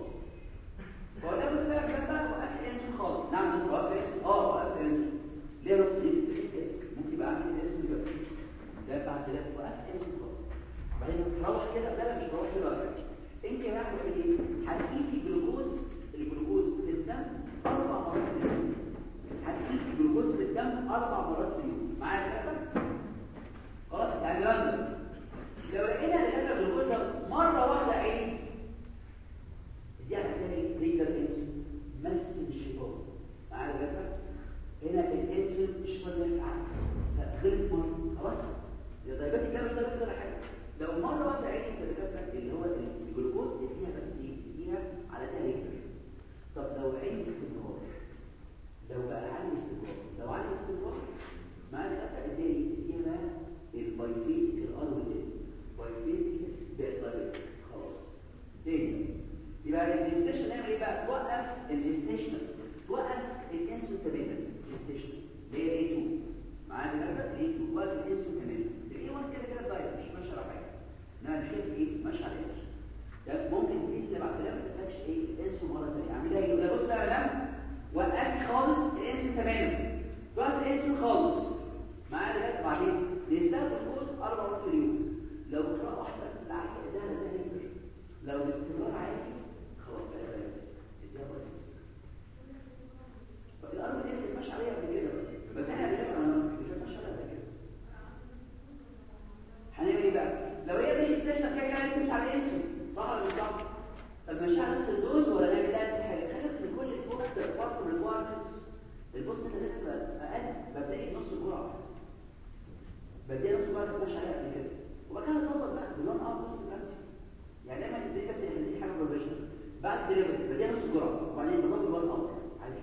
هو ده بس بقى كده بقى وقف الانسون خالص نعم توقف الانسون اه وقف الانسون ليه ربط ليه ممكن يبقى عامل الانسون يبقى ده بعد كده وقف الانسون خالص بعدين تروح كده لا لا مش تروح كده ولا حاجه انت يا راح تعمل ايه هتقيسي جلوكوز الجلوكوز في الدم اربع مرات في اليوم هتقيسي جلوكوز في الدم اربع مرات في اليوم الجستيشنال توقف الانسولين تماما جستيشنال اللي هي A2 معايا دكاتره A2 توقف الانسولين تماما الاي 1 كده كده دايت مش ماشي على حاجه انما مش كده ايه ماشي على الانسولين ده ممكن تقيس اللي بعد كده ما تحتاجش ايه الانسولين مره ثانيه اعملها ايه ده بص بقى يا لم وقفي خالص الانسولين تماما توقف الانسولين خالص معايا دكاتره بعدين بيستخدم جلوكوز اربع مرات في اليوم لو بقراءه واحده بس اللي عاليه ده ده هيفرق لو الاستمرار عالي خلاص بقى ده اديها بقى فالارض دي اللي ماشي عليها قبل كده بس احنا قبل كده انا مش ماشي عليها قبل كده هنعمل ايه بقى لو هي بري ستيشن كده كده تمشي على الانسولين صح ولا مش صح طب ماشي على نفس الدوز ولا نعمل لها حاجه خلينا من كل البوست بارت ريكويرمنتس البوست اللي هتبقى اقل ببدا نص الجرعه بدي نص الجرعه ماشي عليها قبل كده وبعد كده نظبط بقى بلون اه بوست بتاعتي يعني دايما دي بس دي حاجه بروفيشنال بعد دليفري بدي نص الجرعه وبعدين نظبط بلون اه عادي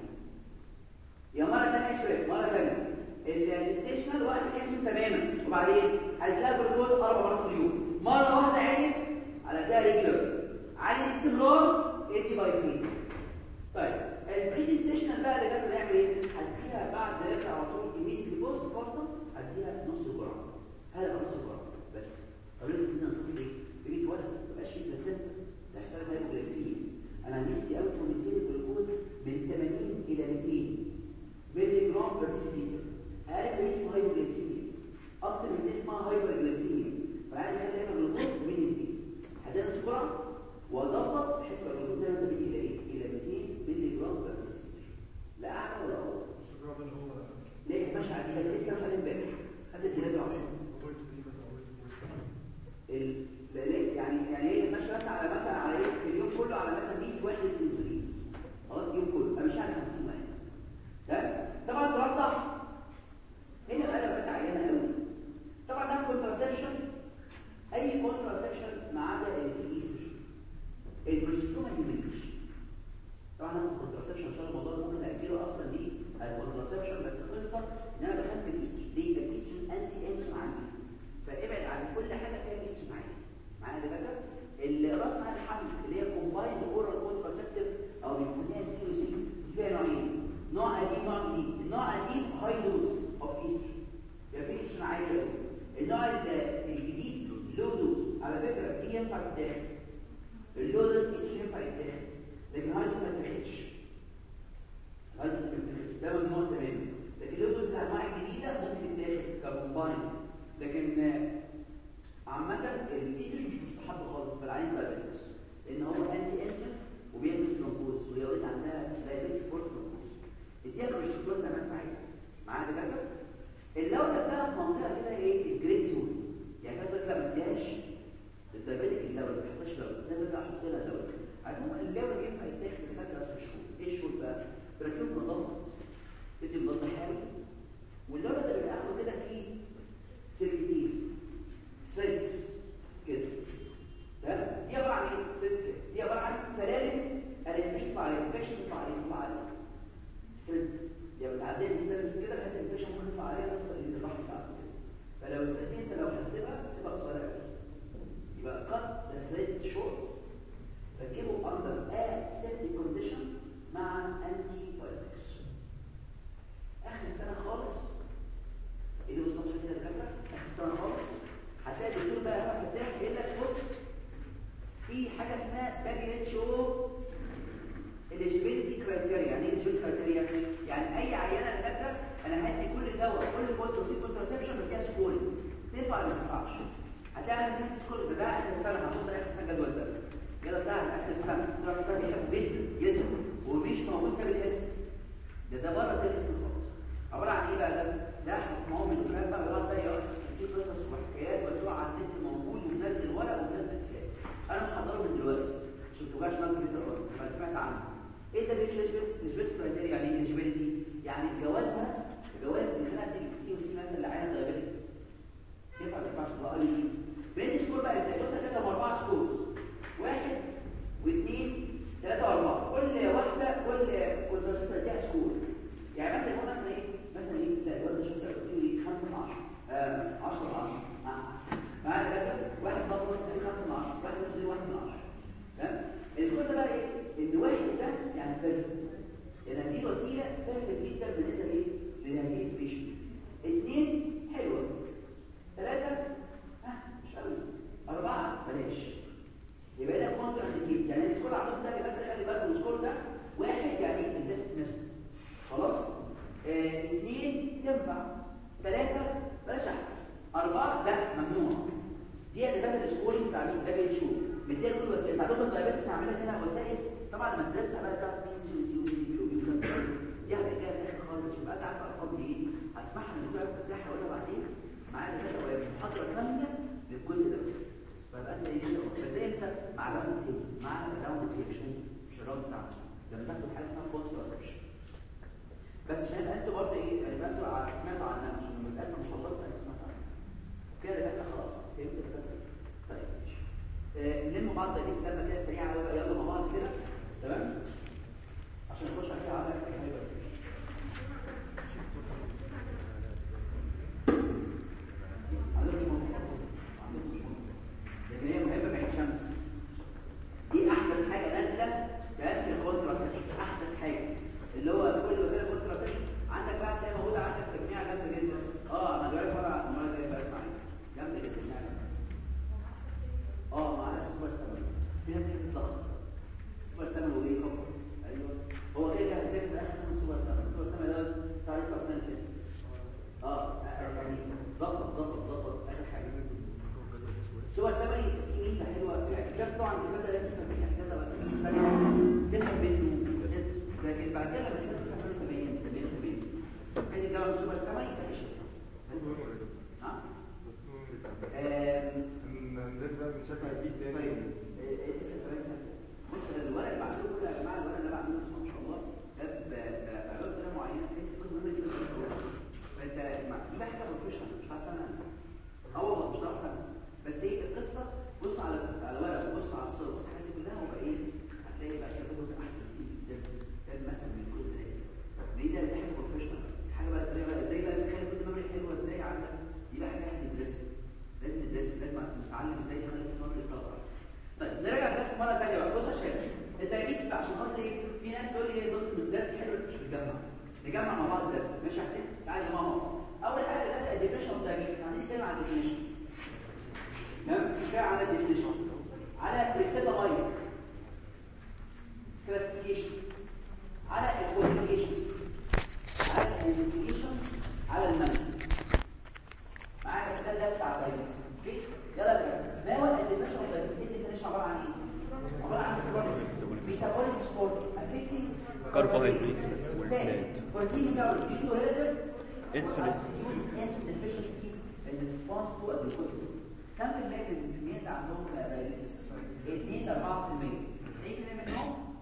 يا مرة ثانية يا شباب مرة ثانية الجستيشنال وقت كانسون تماما وبعدين هتلاقي جلوكوز أربع مرات في اليوم مرة واحدة عالت على ده ريجلر على استمرار 80 باي 2 طيب البريجستيشنال بقى اللي كانت بنعمل ايه؟ هديها بعد ذلك على طول كمية البوست كارتا هديها نص جرعة هذا نص جرعة بس طب ليه بتدينا نص ليه؟ بيجي وقت ما تبقاش فيه بلاسنتا ده يحتاج هايبوغليسيميا انا نفسي قوي كومنتين الجلوكوز من 80 الى 200 ملي جرام بر ديسيلتر اقل من اسمه هايبوغليسيميا اكتر من دي اسمها هايبوغليسيميا فعايز اخلي هنا الجلوكوز من 200 هدينا سكر واظبط بحيث يبقى الجلوكوز ده بيجي الى ايه الى 200 ملي جرام بر ديسيلتر لا اعلى ولا اوطى الشجرة ده اللي هو ليه ماشي على كده لسه خلي امبارح خد الثلاثه عمر قلت فيه مثلا قلت ال- لا- ليه؟ يعني يعني ايه ماشي مثلا على مثلا على ايه في اليوم كله على مثلا 100 وحده انسولين خلاص اليوم كله انا مش على 50 واحد تمام طبعا توضح هنا بقى بقت عيانه قوي طبعا ده كونتراسبشن اي كونتراسبشن ما عدا الايستروجين البروجسترون ما يهمنيش طبعا انا الكونتراسبشن عشان الموضوع ده ممكن اجله اصلا دي الكونتراسبشن بس القصه ان انا دخلت الايستروجين دي الايستروجين انتي انسولين عندي فابعد عن كل حاجه فيها ايستروجين عادي معايا ده بقى الراس مع الحمل اللي هي كومبايند اورال كونتراسبتيف او بنسميها سي او سي فيها نوعين نوع قديم نوع جديد النوع القديم هاي دوز اوف ايستروجين يبقى فيه ايستروجين عالي قوي النوع ال- الجديد لو دوز على فكره دي ينفع تتاخد اللو دوز ايستروجين ينفع يتاخد لكن هاي دوز ما تتاخدش هاي دوز ما تتاخدش ده ممنوع تماما لكن اللو دوز الانواع الجديده ممكن تتاخد ككومبايند لكن آه، عامة الإيدري مش مستحب خالص في العين دايبيتس لأن هو أنتي أنسل وبيعمل ثرومبوز وهي ولد عندها دايبيتس فور ثرومبوز اديها بروجسترون زي ما أنت عايز معايا دكاترة اللو ده بقى في منطقة كده إيه الجريد زون يعني مثلا لما اديهاش الدايبيتك اللون ما تحطش لون لازم بقى أحط لها لون عارفين اللون ينفع يتاخد لفترة بس الشهور إيه الشهور بقى؟ بركبه مضاد تدي مضاد حيوي واللون ده بيبقى آخده كده فيه سيركتين ثريدز كده تمام دي عباره عن ايه ثريدز كده دي عباره عن سلالم الانفكشن على الانفكشن يطلع عليه يطلع عليه ثريدز يعني بتعدي السيرفيس كده بحيث الانفكشن ممكن يطلع عليها توصل للراحه بتاعته كده فلو الثريد انت لو هتسيبها سيبها قصيره قوي يبقى قط ثريد شورت ركبه اندر اسيبتيك كونديشن مع انتي بايوتكس اخر سنه خالص اللي بالظبط كده الدكاتره اخر سنه خالص هتلاقي الدكتور بقى واحد تاني يقول لك بص في حاجه اسمها دبليو اتش او اليجيبيليتي كرايتيريا يعني ايه اليجيبيليتي كرايتيريا يعني اي عيانه دكاتره انا هدي كل دواء كل كونتروسيب كونترسبشن بديها سكورينج تنفع ولا ما تنفعش هتلاقي انا بدي سكورينج ده بقى اخر السنه هبص على اخر السنه الجدول ده يلا بتاع اخر السنه تروح تروح بيحب جدا جدا ومش موجود ده بالاسم ده ده بره ده الاسم خالص عباره عن ايه بقى ده ده هتسمعوه من الدكتور بقى الوقت ده يقعد في قصص وحكايات وتروح على النت موجود ومنزل ورق ومنزل كتاب انا محضره من دلوقتي عشان ما توجعش دماغك كده انا سمعت عنه ايه ده بيتش نسبه كرايتيريا يعني ايه eligibility؟ يعني الجواز ده الجواز ان انا ادي سي وسي مثلا لعينه دايبيتك ينفع ما ينفعش تبقى اي دي بين سكور بقى ازاي قلنا كده اربعه سكورز واحد واثنين ثلاثه واربعه كل واحده كل كل ستة اديها سكور يعني مثلا يقول مثلا ايه مثلا ايه لا الواد شفت قلت له ايه 5 من 10 آه 10 من 10 معايا ثلاثه واحد ضغط 5 من 10 واحد مش 1 من 10 تمام السكور ده بقى ايه ان واحد ده يعني فاهم بيرفكت جدا بالنسبه لايه لهذه البيشنت اثنين حلوه ثلاثه ها مش قوي اربعه بلاش يبقى ده كونتر انديكيت يعني السكور عندهم ده يبقى خلي بالك من السكور ده واحد يعني التست مثلا خلاص آه، اثنين تنفع ثلاثه بلاش احسن اربعه لا ممنوع دي اللي بدل السكورينج بتاع مين ده بيتشوف مديها كل وسائل بتاع دكتور الدايابيتس هعملها هنا وسائل طبعا لما تدرسها بقى بتاعت مين سي وسي ودي بي وبي دي هتبقى جايه في الاخر خالص يبقى انت عارف الارقام دي ايه هتسمعها من الدكتور فتح هقولها بعدين معايا ده هو محاضره كامله للجزء ده بس فيبقى انت ايه بس ده انت مع راوند تيب مع راوند تيب مش مش الراوند بتاعك لما تاخد حاجه اسمها كونتراسبشن بس عشان انتوا برضه ايه يعني يبقى انتوا ع- سمعتوا عنها عشان المساله مش وصلت انا سمعت عنها كده ده خلاص فهمت الفكره طيب ماشي آه، نلم بعض دقيقة استنى كده سريعة قوي بقى يلا مع بعض كده تمام عشان نخش عليها على الهايبر عندنا مش مهم عندنا مش مهم لكن هي مهمة بعين شمس دي احدث حاجة نازلة كانت الكونتراسيبشن احدث حاجة اللي هو كل وسائل الكونتراسيبشن عندك بقى هتلاقي موجودة عندك تجميع جامدة جدا اه انا دلوقتي مرة المرة دي بقت معايا جامدة جدا يعني اه معانا سوبر سمن في ناس بتتلخبط سوبر سمن وايه كفر ايوه هو كده كده هتلاقي في الاخر اسمه سوبر سمن السوبر سمن ده تعرف اصلا كده اه يعني ظبط ظبط ظبط اخر حاجه سوبر سمن في ميزه حلوه يعني ده طبعا كده لازم تفهم يعني كده بقى تفهم منه لكن بعد كده لما تفهم تبين تبين تبين ادي ده سوبر سمن مفيش ها آم، الناس بقى بنشكل اكيد طيب تاني إيه، اسال سؤال سهل بص أنا الورق اللي بعمله كله يا جماعه الورق اللي انا بعمله بسم الله ما شاء الله ده ب- بعمله بطريقه معينه بحيث يكون مهم جدا في الورق. فانت مع- دي بقى حاجه بروفيشنال مش عارف انا اه والله مش عارف انا بس ايه القصه بص على على الورق بص على الصور بص على الحاجات دي كلها وبقى ايه هتلاقي بقى كده كتب احسن كتير جدا ده مثلا من كل ده دي ده دي حاجه بروفيشنال حاجه بقى طريقه بقى ازاي بقى تخلي كل ميموري حلوه ازاي عندك دي بقى حاجه احنا بندرسها لازم ندرس لازم نتعلم ازاي نخلي النور يطلع طيب نرجع بس مره ثانيه بقى بص يا شباب التركيز بقى عشان خاطر ايه في ناس تقول لي ايه ضغط من الدرس حلو بس مش بتجمع نجمع مع بعض الدرس ماشي يا حسين تعالى يا ماما اول حاجه الاسئله الديفينيشن اوف دايجنوستس عايزين نتكلم عن الديفينيشن تمام كفايه على الديفينيشن على السيتامايد كلاسيفيكيشن على الكواليفيكيشن على الانفستيجيشن على المانجمنت معايا ده ده بتاع الدايجنوستس اوكي يلا بقى ما هو الديفينيشن اوف دايجنوستس الديفينيشن عباره عن ايه عباره عن ميتابوليك سكور افكتنج Carbohydrate والفات. بروتين ميتابوليك دي تو ريليتيف Insulin. insulin deficiency in response to a glucose كم في المية من الناس عندهم دايابيتس 2 ل 4% 90% منهم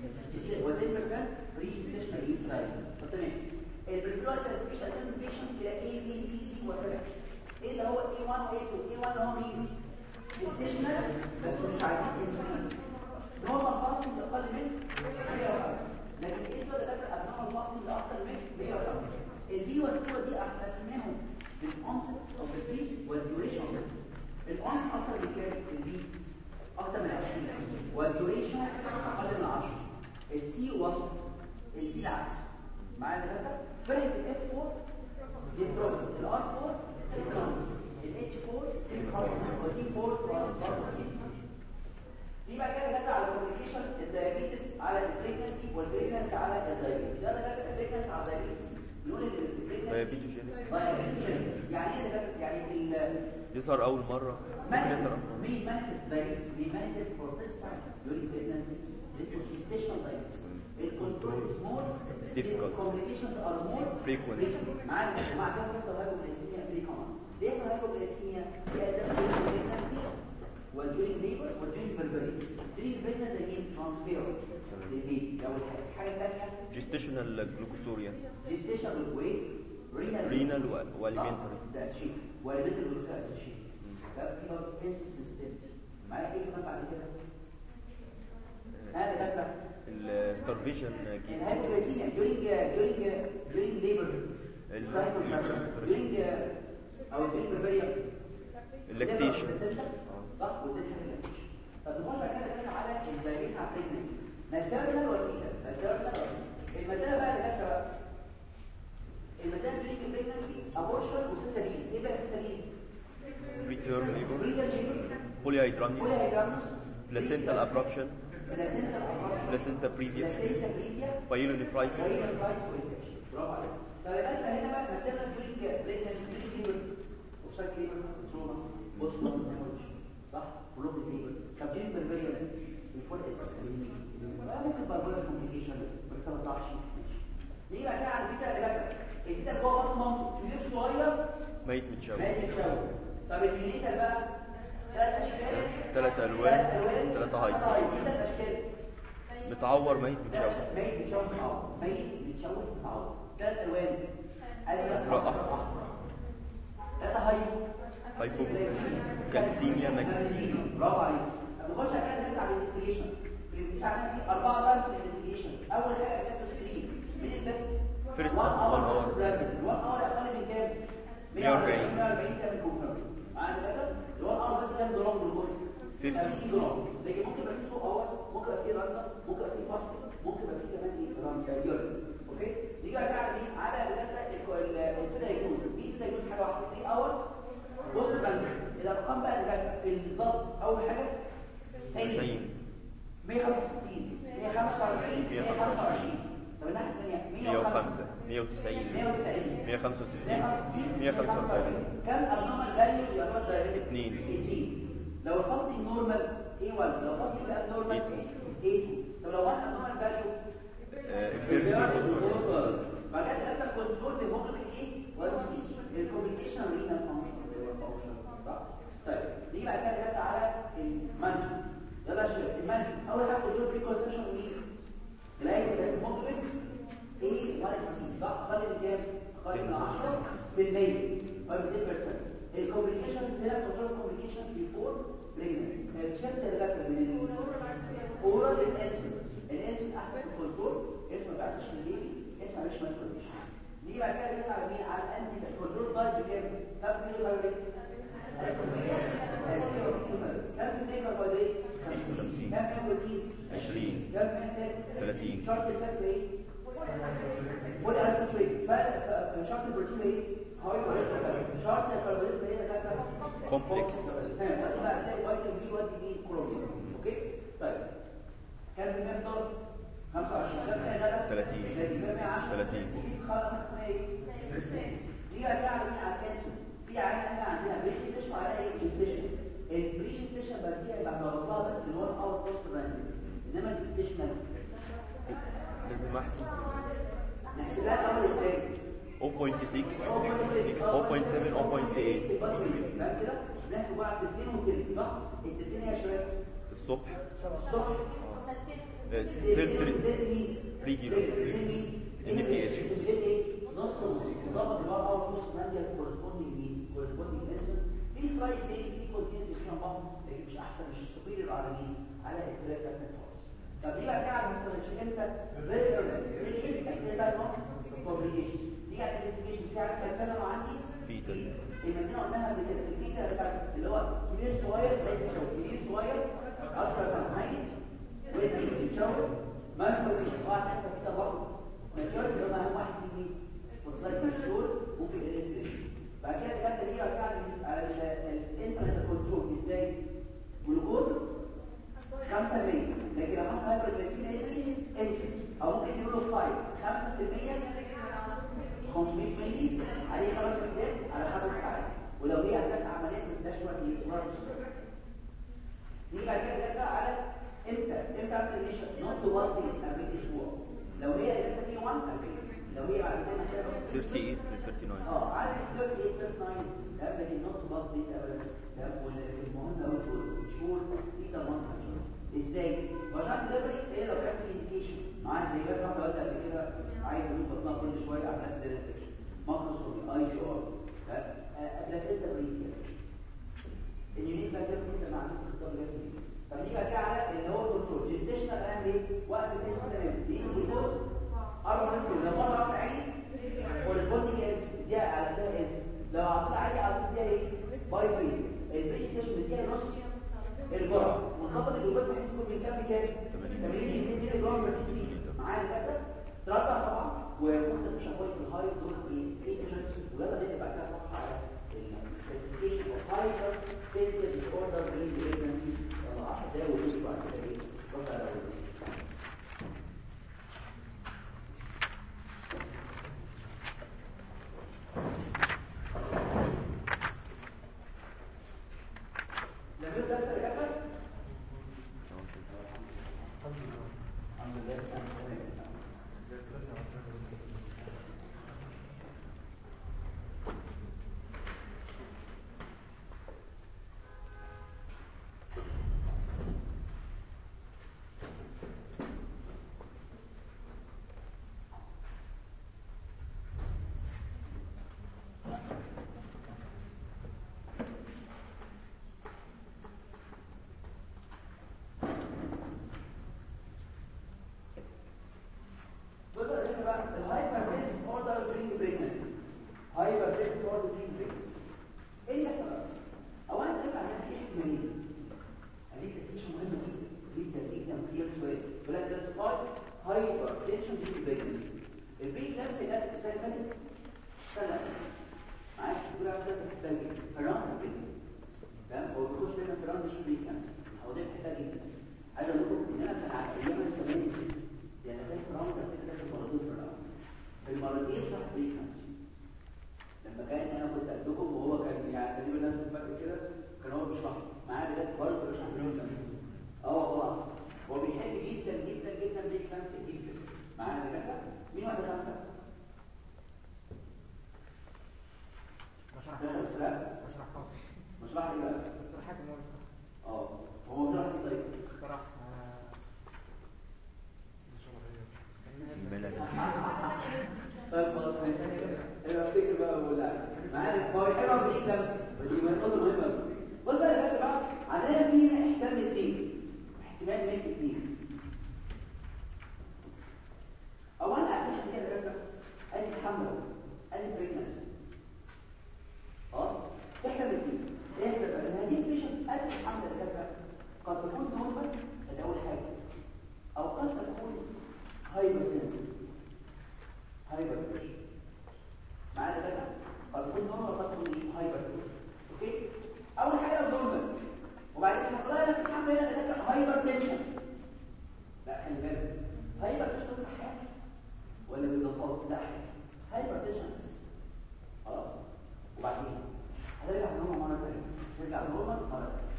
و10% بري ستيشنال ايت دايابيتس تمام البريسكرايب كلاسيفيكيشن اساسا بيشنت الى A B C D وكذا ايه اللي هو A1 و A2 A1 اللي هو مين ستيشنال بس مش عايزين انسولين نورمال فاستنج اقل من 105 لكن ايه ده ده ابنورمال فاستنج اكتر من 105 البي والسي والدي قسمناهم بالانست اوف ديزيز والديوريشن الانست اكتر من كام البي اكتر من 20 والديوريشن اقل من 10 السي وسط الدي العكس معايا ده فرق الاف 4 دي بروبس الار 4 الترانس الاتش 4 سكين والدي 4 ترانس دي بقى كده جت على الكوميونيكيشن الدايابيتس على البريجنسي والبريجنسي على الدايابيتس ده ده البريجنسي على الدايابيتس بنقول ان البريجنسي Diabetogenic. diabetogenic. يعني ايه ده يعني ال يظهر اول مره ممكن يظهر مين مانيفست دايابيتس مين مانيفست فور فيرست تايم during pregnancy this is gestational diabetes الكنترول is more Difficult. complications are more Frequent. معاك مع كده بيحصل هايبوغليسيميا في كمان بيحصل هايبوغليسيميا في اسباب البريجنسي والدورينج ليبر والدورينج بربري دورينج بريجنسي زي ايه ترانسفير للبيبي اول حاجه الحاجه الثانيه جيستيشنال جلوكوسوريا جيستيشن وايه رينال Renal و- والalimentary. ده شيء والاليمنتري والفاس شيء ده في برضه اسم سيستم معايا ايه كمان بعد كده هذا كده الستارفيشن الهايبوغليسيميا during during during labor ال- during او during بربريا اللاكتيشن صح ودي حاجه اللاكتيشن طب نخش بعد كده كده على الدايبيتس على البريجنسي ماتيرنال وفيتال ماتيرنال الماتيرنال بقى اللي كانت بولي هيدرامنيوس بولي هيدرامنوس بلاسنتال ابرابشن بلاسنتا بلاسنتا بريفيا بلاسنتا بريفيا بايلونيفرايتس وهي الرايت وإنفكشن برافو عليك طيب انت هنا بقى مثلا بريك بريك بريك ليبر اوفسايد ليبر تروما بوست هيموريدج صح بلوك ليبر طب جين بربريا الفول اس ممكن باربولا كومبليكيشن ما بتطلعش ليه بقى كده على فكره الدكاتره الكتاب جوه بطن مامته كبير صغير ميت متشوه ما يتشاور طب اليونيتال بقى ثلاث اشكال ثلاث ألوان، ثلاثة هايت. ثلاث اشكال متعور ميت متشوه ميت متشوه متعور ميت متشوه متعور ثلاث الوان ازرق أزرق، اصفر أحمر. احمر ثلاثه هايبو هايبو كالسيميا ماجنيسيميا برافو عليك نخش على كده نرجع للانفستيجيشن الانفستيجيشن عندنا في اربعه بس الانفستيجيشن اول حاجه الكاتوسكرين من البست First 1 one اور hour. 1 اور اقل من كام 140. 140 كام كومبيوتر معانا كده ال 1 اور بس كام جرام جلوكوز 50. 50 جرام لكن ممكن يبقى فيه 2 اورز ممكن يبقى فيه رندا ممكن يبقى فيه فاستنج ممكن يبقى فيه كمان ايه رندا يورين اوكي نيجي بقى على مين على الداتا الفيدايجنوز مين فيدايجنوز حاجه واحده 3 اور بص بقى الارقام بقى اللي جت الضغط اول حاجه 90 165 145 125 طب الناحيه الثانيه 105 190 190 165 165 145 كم ابنورمال فاليو يعتبر دايركت اتنين. 2 لو الفاستنج نورمال A1 لو الفاستنج ابنورمال A2. A2 طب لو 1 ابنورمال فاليو بعد كده انت كنترول بهيموجلوبين ايه ولا سي الكوميونيكيشن رينال فانكشن اللي هو الفانكشن صح طيب نيجي بعد كده كده على المانجمنت يلا يا شباب المانجمنت اول حاجه قلت له بريكونسيشن مين تلاقي الهيموجلوبين ايه ولا سي صح اقل من كام اقل من 10 بالمية اقل من 2% الكوميونيكيشن هنا كنترول الكوميونيكيشن بيفور بريجنسي شفت اللي جت من اورال الانسولين الانسولين احسن في الكنترول اسمه بقى مش الليلي اسمه مش مانيبيوليشن دي بعد كده بنطلع على مين على الانتي كنترول دايت كام كم ملي كالوري كم ملي كالوري 50 كم بروتين 20. كم فات 30. شرط الفات ايه بولي انسيتريت شرط البروتين ايه هاي شرط الكربوهيدرات ايه ده كده كومبلكس تمام ودي بقى تلاقي فيتامين بي ودي بي كلورين اوكي طيب كان بمقدار 25 كام يا غدا 30. 30 كام يا 10 30. خلاص اسمها ايه دي بقى على مين على الكالسيوم في عين احنا عندنا بريش تشفى على ايه جستيشن البريش تشفى بديها يبقى ضغطها بس اللي هو الاول بوست راندي انما الجستيشنال لازم احسب نحسبها الاول ازاي 0.6 0.7 0.8 تمام كده نحسب بقى التلتين والتلت صح التلتين يا شباب الصبح الصبح فلتر ريجولار ان بي اتش نص ظبط الورقه ونص مانجا كورسبوندينج مين كورسبوندينج انسون في سلايد تاني في كونتينز فيها بعض لكن مش احسن مش سوبيريور على مين على الثلاث بتاعت خالص طب دي بقى كده مستشفى امتى ريلي ريلي بقى نوع كومبليكيشن دي على الانفستيجيشن في عارف كام سنه عندي فيتال المدينه قلناها قبل كده الفكره بتاعت اللي هو كبير صغير زي الشوك كبير صغير اكتر سنتين ويدي بيتشاور ما يكونش واحد حسب كده برضه ماتيوريتي اللي هم اهم واحد في مين وصلت الشهور ممكن ال اس بعد كده الكارت دي بقى على الانترنت كنترول ازاي جلوكوز 5% لكن لو حصل هايبرجلايسيميا ايه انسولين او ممكن يقولوا 5 5% 500 مللي عليه خمس وحدات على خمس ساعات ولو هي هتبقى عمليه منتشره في مرض السكر دي بعد كده جت على امتى امتى عملت النيشن نوت تو 40 اسبوع لو هي لسه في 1 40 لو هي بعد كده 38 ل 39 اه عارف 38 39 ده لكن نوت تو ابدا ده والمهم لو شهور في ضمان ازاي وعشان دليفري ايه لو كان في انديكيشن معانا زي بس واحده قلت قبل كده عايز اقول بطنها كل شويه على ناس ده سكشن ماكروسومي اي جي ار بلاسينتا بريفيا اليونين بقى كده لسه ما عندوش خطاب جديد طب نيجي بقى على اللي هو الكنترول جيستيشنال اعمل ايه وقت الاسم تمام دي جلوكوز اربع ناس لو مره واحده عالي كورسبوندينج دي على ده لو عطيت عالي عطيت ايه باي باي البريتيشن بتاعي نص الجرعه منخفض الجلوكوز بحيث يكون من كام لكام 80 مللي جرام بر سي معايا الفكره ترجع طبعا وكنت شغال في الهاي دوز ايه ايجنت ويلا نبدا بعد كده صفحه على الكلاسيفيكيشن اوف هاي سنسيتيف اور اوردر برين بريجنسي يلا ده ومش بعد كده ايه رفع الاول لما يبدا يسال يا الحمد لله تمام بصوا هنا بقى الهايبرتنس اوردر دريم بريجنسي هايبرتنس اوردر دريم بريجنسي ايه اللي بيحصل بقى؟ اولا تطلع منها في احتمالين هذه كسيشن مهمه جدا جدا جدا كتير سؤال يقول لك ده سبايك هايبرتنشن دريم بريجنسي البريك لابس ده السنه اللي فاتت سنه معاك تقول على ده محتاج فران كده تمام هو بيخش دايما فران مش بريك كانسر هو ده محتاج جدا عايز اقول لكم ان انا كان على ايام الزمان يعني ده فرعون ده كده كده مرضون فرعون المرضين شرح بريكنس لما كان انا كنت قدكم وهو كان يعني تقريبا نفس الفرق كده كان هو بيشرح معايا ده برضه بيشرح بريكنس اه هو هو بيحب جدا جدا جدا بريكنس جدا معايا ده كده مين واحد خمسه دخل فلان مشرح ايه بقى اه هو مشرح ايه طيب طيب خلاص ماشي انا افتكر بقى ولا معانا هو يحب دي لمسه ودي نقطه مهمه بص بقى يا جماعه بقى عندنا فينا احتمال اثنين احتمال من اثنين اولا عشان كده يا جماعه ادي حمله ادي بريجنسي خلاص احتمال اثنين ايه احتمال ان هذه البيشنت ادي حمله يا جماعه قد تكون نورمال ده اول حاجه او قد تكون هايبرتنسيف هايبر تنشن معايا ده قد تكون نورمال قد تكون ايه هايبر تنشن اوكي اول حاجه نورمال وبعدين هنطلع لك الحمل هنا ده هايبر تنشن لا خلي بالك هايبر تنشن حاجه ولا بالاضافات لا حاجه هايبر تنشن بس خلاص وبعدين هنرجع نورمال مره ثانيه نرجع نورمال مره ثانيه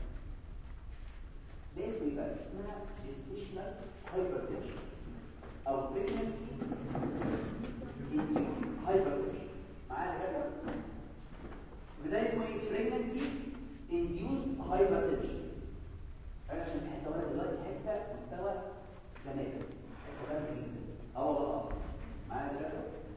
ده اسمه ايه بقى اسمها gestational hypertension او pregnancy induced hypertension معايا كده وده اسمه ايه pregnancy induced hypertension انا عشان الحته ولا دلوقتي حته مستوى زمان حته ولا جديده اه والله العظيم معايا كده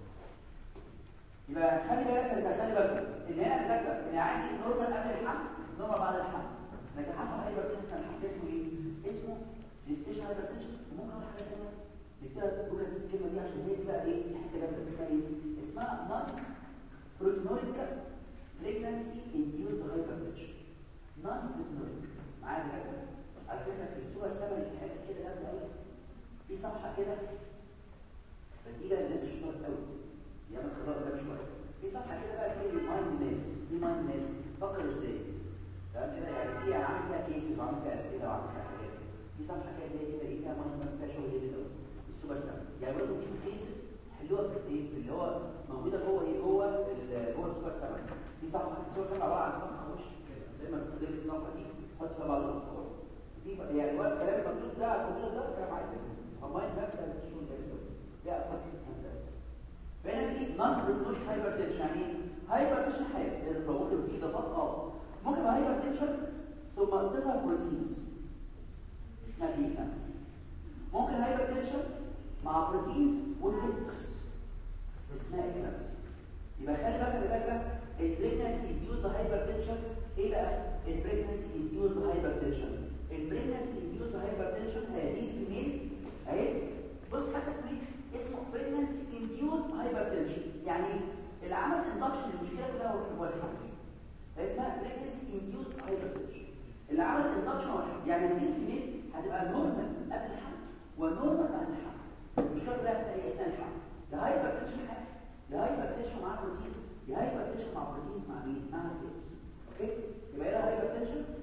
يبقى خلي بالك انت خلي بالك ان هنا الفكره ان عندي نورمال قبل الحمل نورمال بعد الحمل لكن حصل هايبرتنشن الحمل اسمه ايه اسمه جستيشن هايبرتنشن وممكن اقول حاجه ثانيه نكتبها الجمله دي الكلمه دي عشان هي دي بقى ايه حته جامده اسمها ايه اسمها نون بروتينوريك بريجنانسي انديوزد هايبرتنشن نون بروتينوريك معايا كده على فكره في الصوره السبعه حاجه كده جامده قوي في صفحه كده بديله للناس الشطار قوي يا ما خبر ده شويه في صفحه كده بقى فيها المايند مابس دي مايند مابس فكر ازاي تمام كده يعني فيها عامل فيها كيسز وعامل فيها اسئله وعامل فيها حاجات في صفحه كده زي كده ايه فيها مايند مابس فيها شغل جامد قوي السوبر سام يعني برضه في كيسز حلوها في ايه اللي هو موجوده جوه ايه جوه ال- جوه السوبر سام دي صفحه السوبر سام عباره عن صفحه وش كده زي ما تستخدم الصفحه دي حط فيها بعض الافكار دي بقى- يعني هو الكلام المكتوب ده على الكمبيوتر ده كلام عادي المايند مابس ده شغل جامد قوي ده افكار كيس فهنا في نون بروتونيك هايبرتنشن يعني هايبرتنشن حاجه البروتين فيه اضافات اه ممكن يبقى هايبرتنشن ثم تظهر بروتينز اسمها بيكانس ممكن هايبرتنشن مع بروتينز والهيتس اسمها اكلانس يبقى خلي بالك من الفكره البريجنسي انديوزد هايبرتنشن ايه بقى البريجنسي انديوزد هايبرتنشن البريجنسي انديوزد هايبرتنشن هذه الكميه اهي بص حتى اسمه ايه اسمه pregnancy induced hypertension يعني اللي عمل اندكشن المشكله كلها هو الحمل اسمها pregnancy induced hypertension اللي عمل اندكشن هو الحمل يعني هذه الكميه هتبقى نورمال قبل الحمل ونورمال بعد الحمل المشكله كلها في ايه اثناء الحمل يا هايبرتنشن حاجه يا هايبرتنشن مع بروتينز يا هايبرتنشن مع بروتينز مع مين مع الفيتس اوكي يبقى هنا هايبرتنشن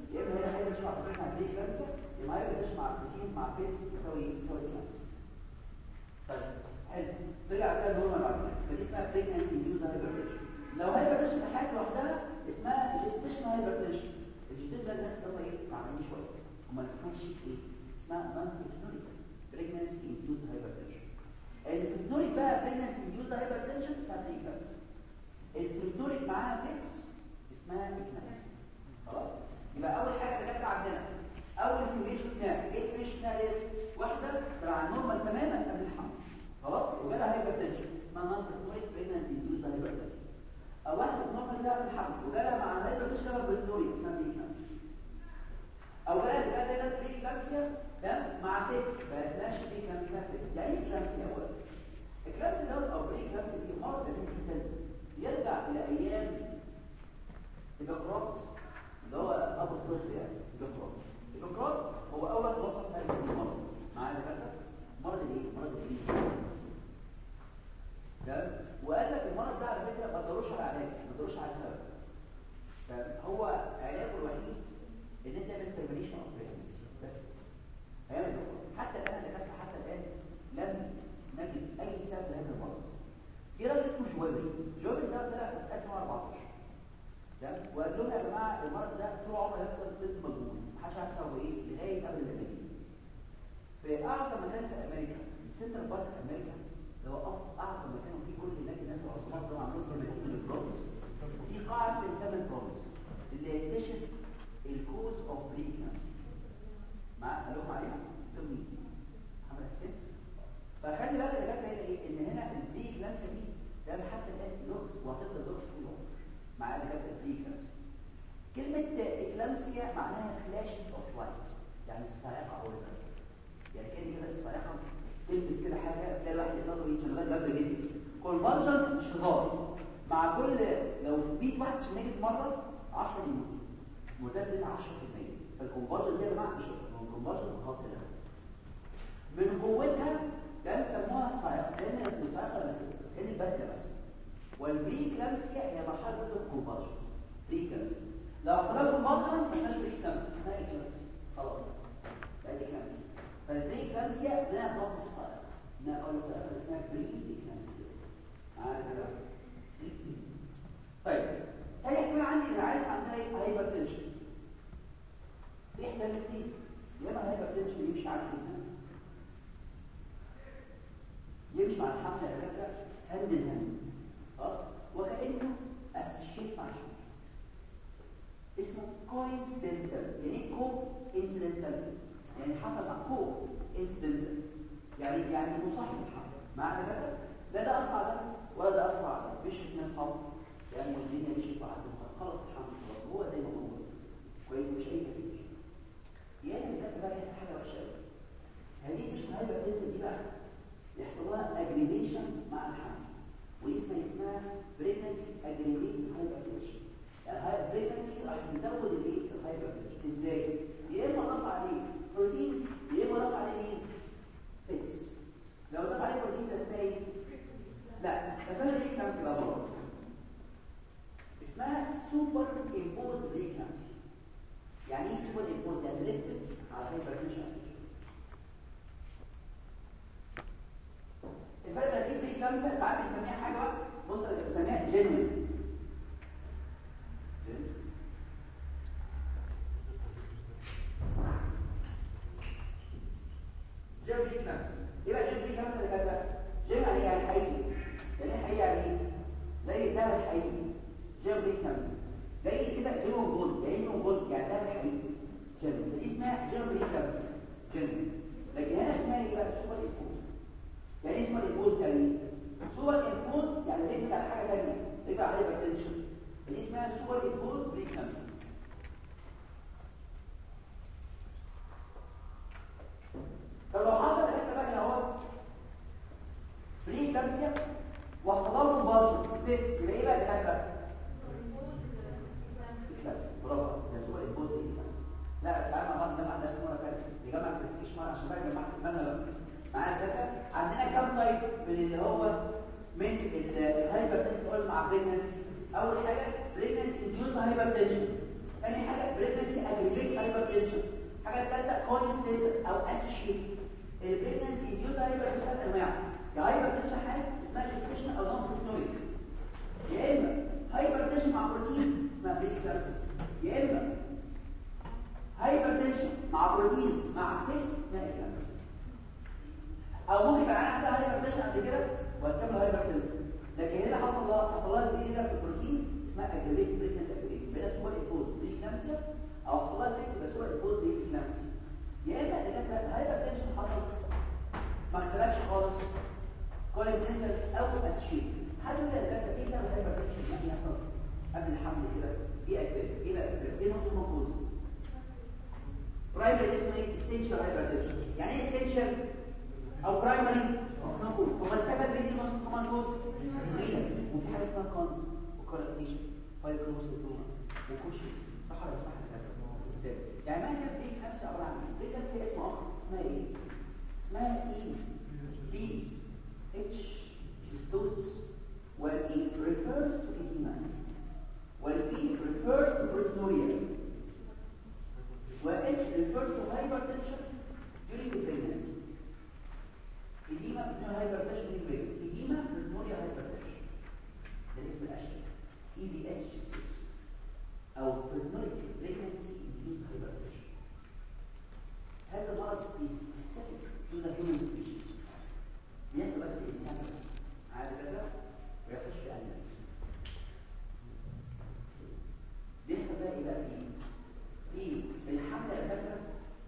يا اما هنا هيبقى تسمع بروتين مع بري كلامسيا يا اما هيبقى تسمع بروتينز مع بيتس يساوي يساوي كلامسيا طيب حلو طلع ده نورمال بعد كده فدي اسمها بريجنسي انديوز هايبرتنشن لو هايبرتنشن في حاجه لوحدها اسمها جيستيشنال هايبرتنشن الجيستيشن ده الناس اللي هم ايه معمولين شويه هم اسمها شيء ايه اسمها نون بيتنوريك بريجنسي انديوز هايبرتنشن البيتنوريك بقى بريجنسي انديوز هايبرتنشن اسمها بريكلامسيا البيتنوريك معاها بيتس اسمها اكلامسيا خلاص يبقى اول حاجه اللي جت عندنا اول انفورميشن بتاعك ايه الانفورميشن بتاعك واحده طلع نورمال تماما قبل الحمل خلاص وجالها هايبرتنشن اسمها نون بيتنوريك بريجنسي انديوز هايبرتنشن او واحده نورمال ده قبل الحمل وجالها مع هايبرتنشن بيتنوريك اسمها بريكلامسيا او جالها بقى ده بريكلامسيا ده مع فيتس ما اسمهاش بريكلامسيا فيتس يعني ايه بريكلامسيا اولا الكلامسيا ده او بريكلامسيا دي مرض قديم جدا يرجع الى ايام هيبوكرات اللي هو ابو الطفل يعني هيبوكرات هيبوكرات هو اول وصف هذا المرض معايا كده مرض الايه مرض الايه ده وقال لك المرض ده على فكره ما تدوروش على علاج ما تدوروش على سبب هو علاجه الوحيد ان انت تعمل ترمينيشن اوف بريجنسي بس هيعمل حتى الان دكاتره حتى الان لم نجد اي سبب لهذا المرض في راجل اسمه جوابري جوابري ده طلع سنه 1914 تمام وقال لهم يا جماعه المرض ده طول عمره هيفضل طفل مجنون محدش عارف سببه ايه لغايه قبل الامريكي في اعظم مكان في امريكا السنترال بارك في امريكا اللي هو اعظم مكان فيه كل هناك الناس العظماء دول عاملين سماسين من البرونز في قاعه بتسمى البرونز اللي يكتشف الكوز اوف بريكنسي مع قال لكم عليها تمني محمد حسين فخلي بالك يا جماعه هنا ايه ان هنا البريكلانسي دي ده حتى الان لوكس وهتفضل لوكس طول العمر مع اللي جت البريكلانسي كلمه اكلامسيا معناها فلاشز اوف لايت يعني الصاعقه او الغرب يعني كان كده الصاعقه تلبس كده حاجه تلاقي الواحد يقدر يشغل جامده جدا كونفالجنت مش هزار مع كل لو 100 واحد شنجت مره 10 يموت مدلل 10% فالكونفالجن دي يا جماعه مش الكونفالجن خط ده من قوتها ده سموها الصاعقه لان الصاعقه بس كان البدله بس والبريكلامسيا هي مرحله بدء الكونفالجن بريكلامسيا لو حصلت كونفالجن ما اسمهاش بريكلامسيا اسمها اكلامسيا خلاص بقى اكلامسيا فالبريكلامسيا انها ضغط الصاعقه انها اول صاعقه اسمها بريكلامسيا معايا كده طيب تاني احتمال عندي اللي عارف عندنا ايه هايبرتنشن في احتمال كتير يا اما الهايبرتنشن يمشي على الحمل يمشي مع الحمل يا دكاتره هاند ان هاند خلاص وكانه اسوشيت مع الحمل اسمه كوينسيدنتال يعني ايه كو انسيدنتال يعني حصل مع كو انسيدنتال يعني يعني مصاحب الحمل مع دكاتره لا ده اسرع ده ولا ده اسرع ده مش ناس اصحاب يعني الدنيا مشيت بعد خلاص الحمد لله هو دايما موجود كويس مش اي تغيير يعني بجد بقى يحصل حاجه وحشه قوي هذه مش هايبر تنزل دي بقى يحصل لها اجريفيشن مع الحمل ودي اسمها اسمها بريجنسي اجريفيت هايبرتنشن يعني بريجنسي راح نزود الايه الهايبرتنشن ازاي يا اما ضغط عليه بروتينز يا اما ضغط عليه مين فيتس لو ضغط عليه بروتينز اسمها ايه لا ما اسمهاش بريجنسي بقى برضه اسمها سوبر امبوز بريكلانسي يعني ايه سوبر امبوز ده ريتد على هايبرتنشن الفرق بين بريكلانسي ساعات بنسميها حاجه بقى بص بنسميها جينوين جيم بريكلانسي ايه بقى جيم بريكلانسي اللي كانت بقى جيم يعني يعني حقيقي يعني ايه حقيقي يعني ايه زي الدهب الحقيقي جيم بريكلانسي زي كده جيم جولد يعني جيم جولد يعني دهب الحقيقي جيم دي اسمها جيم بريكلانسي جيم لكن هنا اسمها ايه بقى سوبر امبوز يعني ايه سوبر امبوز يعني سوبر امبوز يعني ريبت على حاجه ثانيه ريبت على هايبرتنشن دي اسمها سوبر امبوز بريكلانسي طب لو حصل احنا بقى هنا اهو بريكلانسيا وحصل بالج بيتس يبقى ايه بقى اللي بقى برافو ده سوبر امبوز لا تعالى مع بعض نجمع ده اسمه كده نجمع الكلاسيفيكيشن مره عشان بقى جمعت المنهج بقى معايا كده عندنا كام تايب من اللي هو من الهايبرتنشن مع بريجنسي اول حاجه بريجنسي انديوز هايبرتنشن ثاني حاجه بريجنسي اجريجيت هايبرتنشن الحاجه الثالثه كونستنت او اسشيت البريجنسي ديوز هايبرتنشن انواع يا هايبرتنشن حاجه اسمها جستيشن او نون بروتونيك يا اما هايبرتنشن مع بروتين اسمها بريكلارسي يا اما هايبرتنشن مع بروتين مع فيكس اسمها إكلارسي او ممكن يبقى عندها هايبرتنشن قبل كده وتكمل هايبرتنشن لكن هنا حصل لها حصل لها زياده في البروتينز اسمها اجريجيت بريكنس اجريجيت بدا سوبر امبوز بريكلامسيا او حصل لها فيكس بس سوبر امبوز بريكلامسيا يا اما اللي كانت هايبرتنشن حصل ما اختلفش خالص كونتنتال او اسشيت حد من اللي كانت ايه سبب الهايبرتنشن يعني يحصل قبل الحمل كده ايه اسباب ايه بقى اسباب ايه نقطه المفروض برايمري اسمه ايه essential hypertension يعني ايه essential او برايمري اوف نو كوز هو السبب ليه مش كمان كوز وفي حاجه اسمها كونز وكولكتيشن فايبروس وتروما وكوشن صح ولا صح كده يعني معنى بريك نفسه عباره عن ايه بريك نفسه اسمه اخر اسمها ايه اسمها اي في اتش ستوز والاي refers to edema والبي refers to proteinuria وH refers to hypertension during the pregnancy. Edema بتكون hypertension during pregnancy. Edema pneumonia hypertension. ده الاسم الأشهر. EDH أو pneumonic pregnancy induced hypertension. هذا المرض is specific to the human species. بيحصل بس في الإنسان بس. عادي كده ما بيحصلش في الناس. بيحصل بقى إيه بقى فيه؟ في الحملة يا فاكرة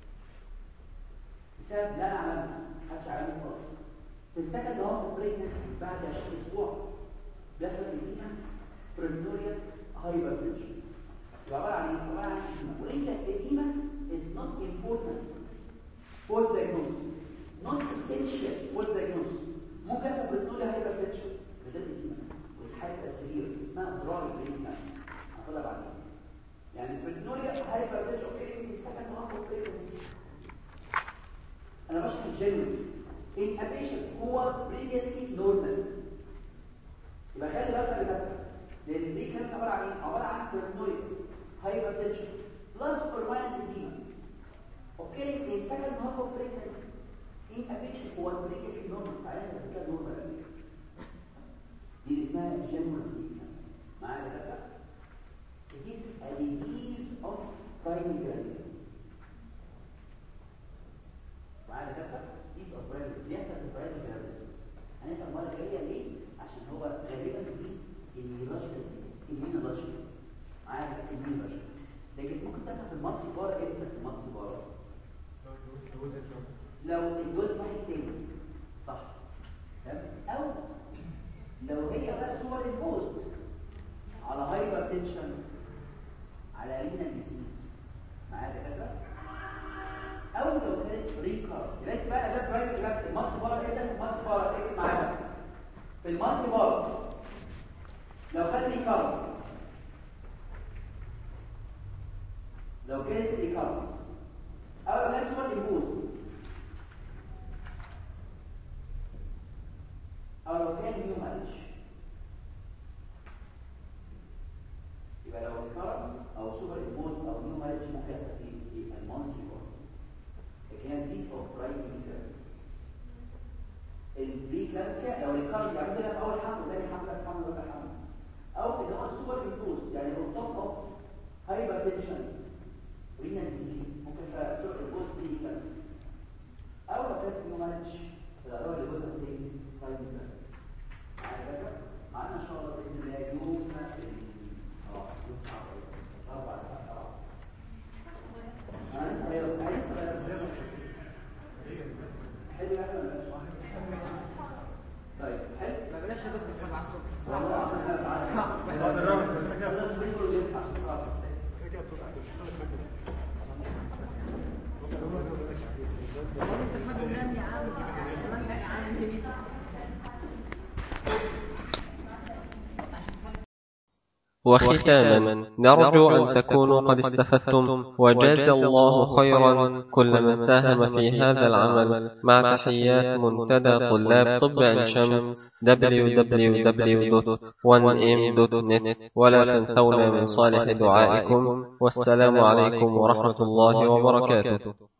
بسبب لا نعلمها محدش عارفه خالص تستكد ان هو في بريجنسي بعد 20 اسبوع بيحصل فيها بريمنوريا هايبرتنشن عباره عن ايه؟ عباره عن اديمه وانت الاديمه is not important for diagnosis not essential for diagnosis ممكن يحصل بريمنوريا هايبرتنشن بدل اديمه والحاله تبقى سرير اسمها دراي بريجنسي هناخدها بعدين يعني بريتنوريا هايبرتنشن اوكي في السكند هاف اوف بريجنسي انا بشرح الجنوي ان ابيشن هو بريجنسي نورمال يبقى خلي بالك من ده لان دي كانت عباره عن ايه عباره عن بريتنوريا هايبرتنشن بلس اور ماينس اديما اوكي في السكند هاف اوف بريجنسي ان ابيشن هو بريجنسي نورمال فعلا ده كده نورمال دي اسمها جنوي بريجنسي معايا ده It is a disease of primary granule. معانا كده disease of primary بيحصل في primary granules. هنفهم المره الجايه ليه؟ عشان هو غالبا في immunological disease immunological معايا كده immunological لكن ممكن تحصل في المالتي بار امتى في المالتي بار؟ لو الجزء واحد تاني صح تمام او لو هي بقى صور البوست على هايبر تنشن على رينا ديزيز معايا دكاتره او لو كانت ريكار يبقى بقى ده برايفت جراف المالتي بار ايه ده المالتي بار ايه معايا في المالتي بار لو كان ريكار لو كانت ريكار او لو كانت صور البوز او لو كان نيو مالش يبقى لو الكارنت او سوبر امبوز او نيو مارج ممكن يحصل في المونتي بور لكن هي دي اوف برايمري كيرف البريكلامسيا لو الكارنت يعني كده في اول حمل وثاني حمل ثالث حمل رابع حمل او اللي هو السوبر امبوز يعني اون توب اوف هايبر تنشن رينا ديزيز ممكن يبقى سوبر امبوز بريكلامسيا او لو كانت نيو مارج الأدوار اللي جزء تاني برايمري كيرف معايا فكره معانا ان شاء الله باذن الله يوم أربع ساعات أربع أنا لسه غير أنا لسه غير حلو يعني ولا مش طيب حلو ما بلاش يا دكتور سبعة الصبح والله أنا بعد صعب خلاص بيقولوا يصحى خلاص انت فاكر نام يا عم كمان يا عم وختاما نرجو أن تكونوا قد استفدتم وجزى الله خيرا كل من ساهم في هذا العمل مع تحيات منتدى طلاب طب عين شمس www.1m.net ولا تنسونا من صالح دعائكم والسلام عليكم ورحمة الله وبركاته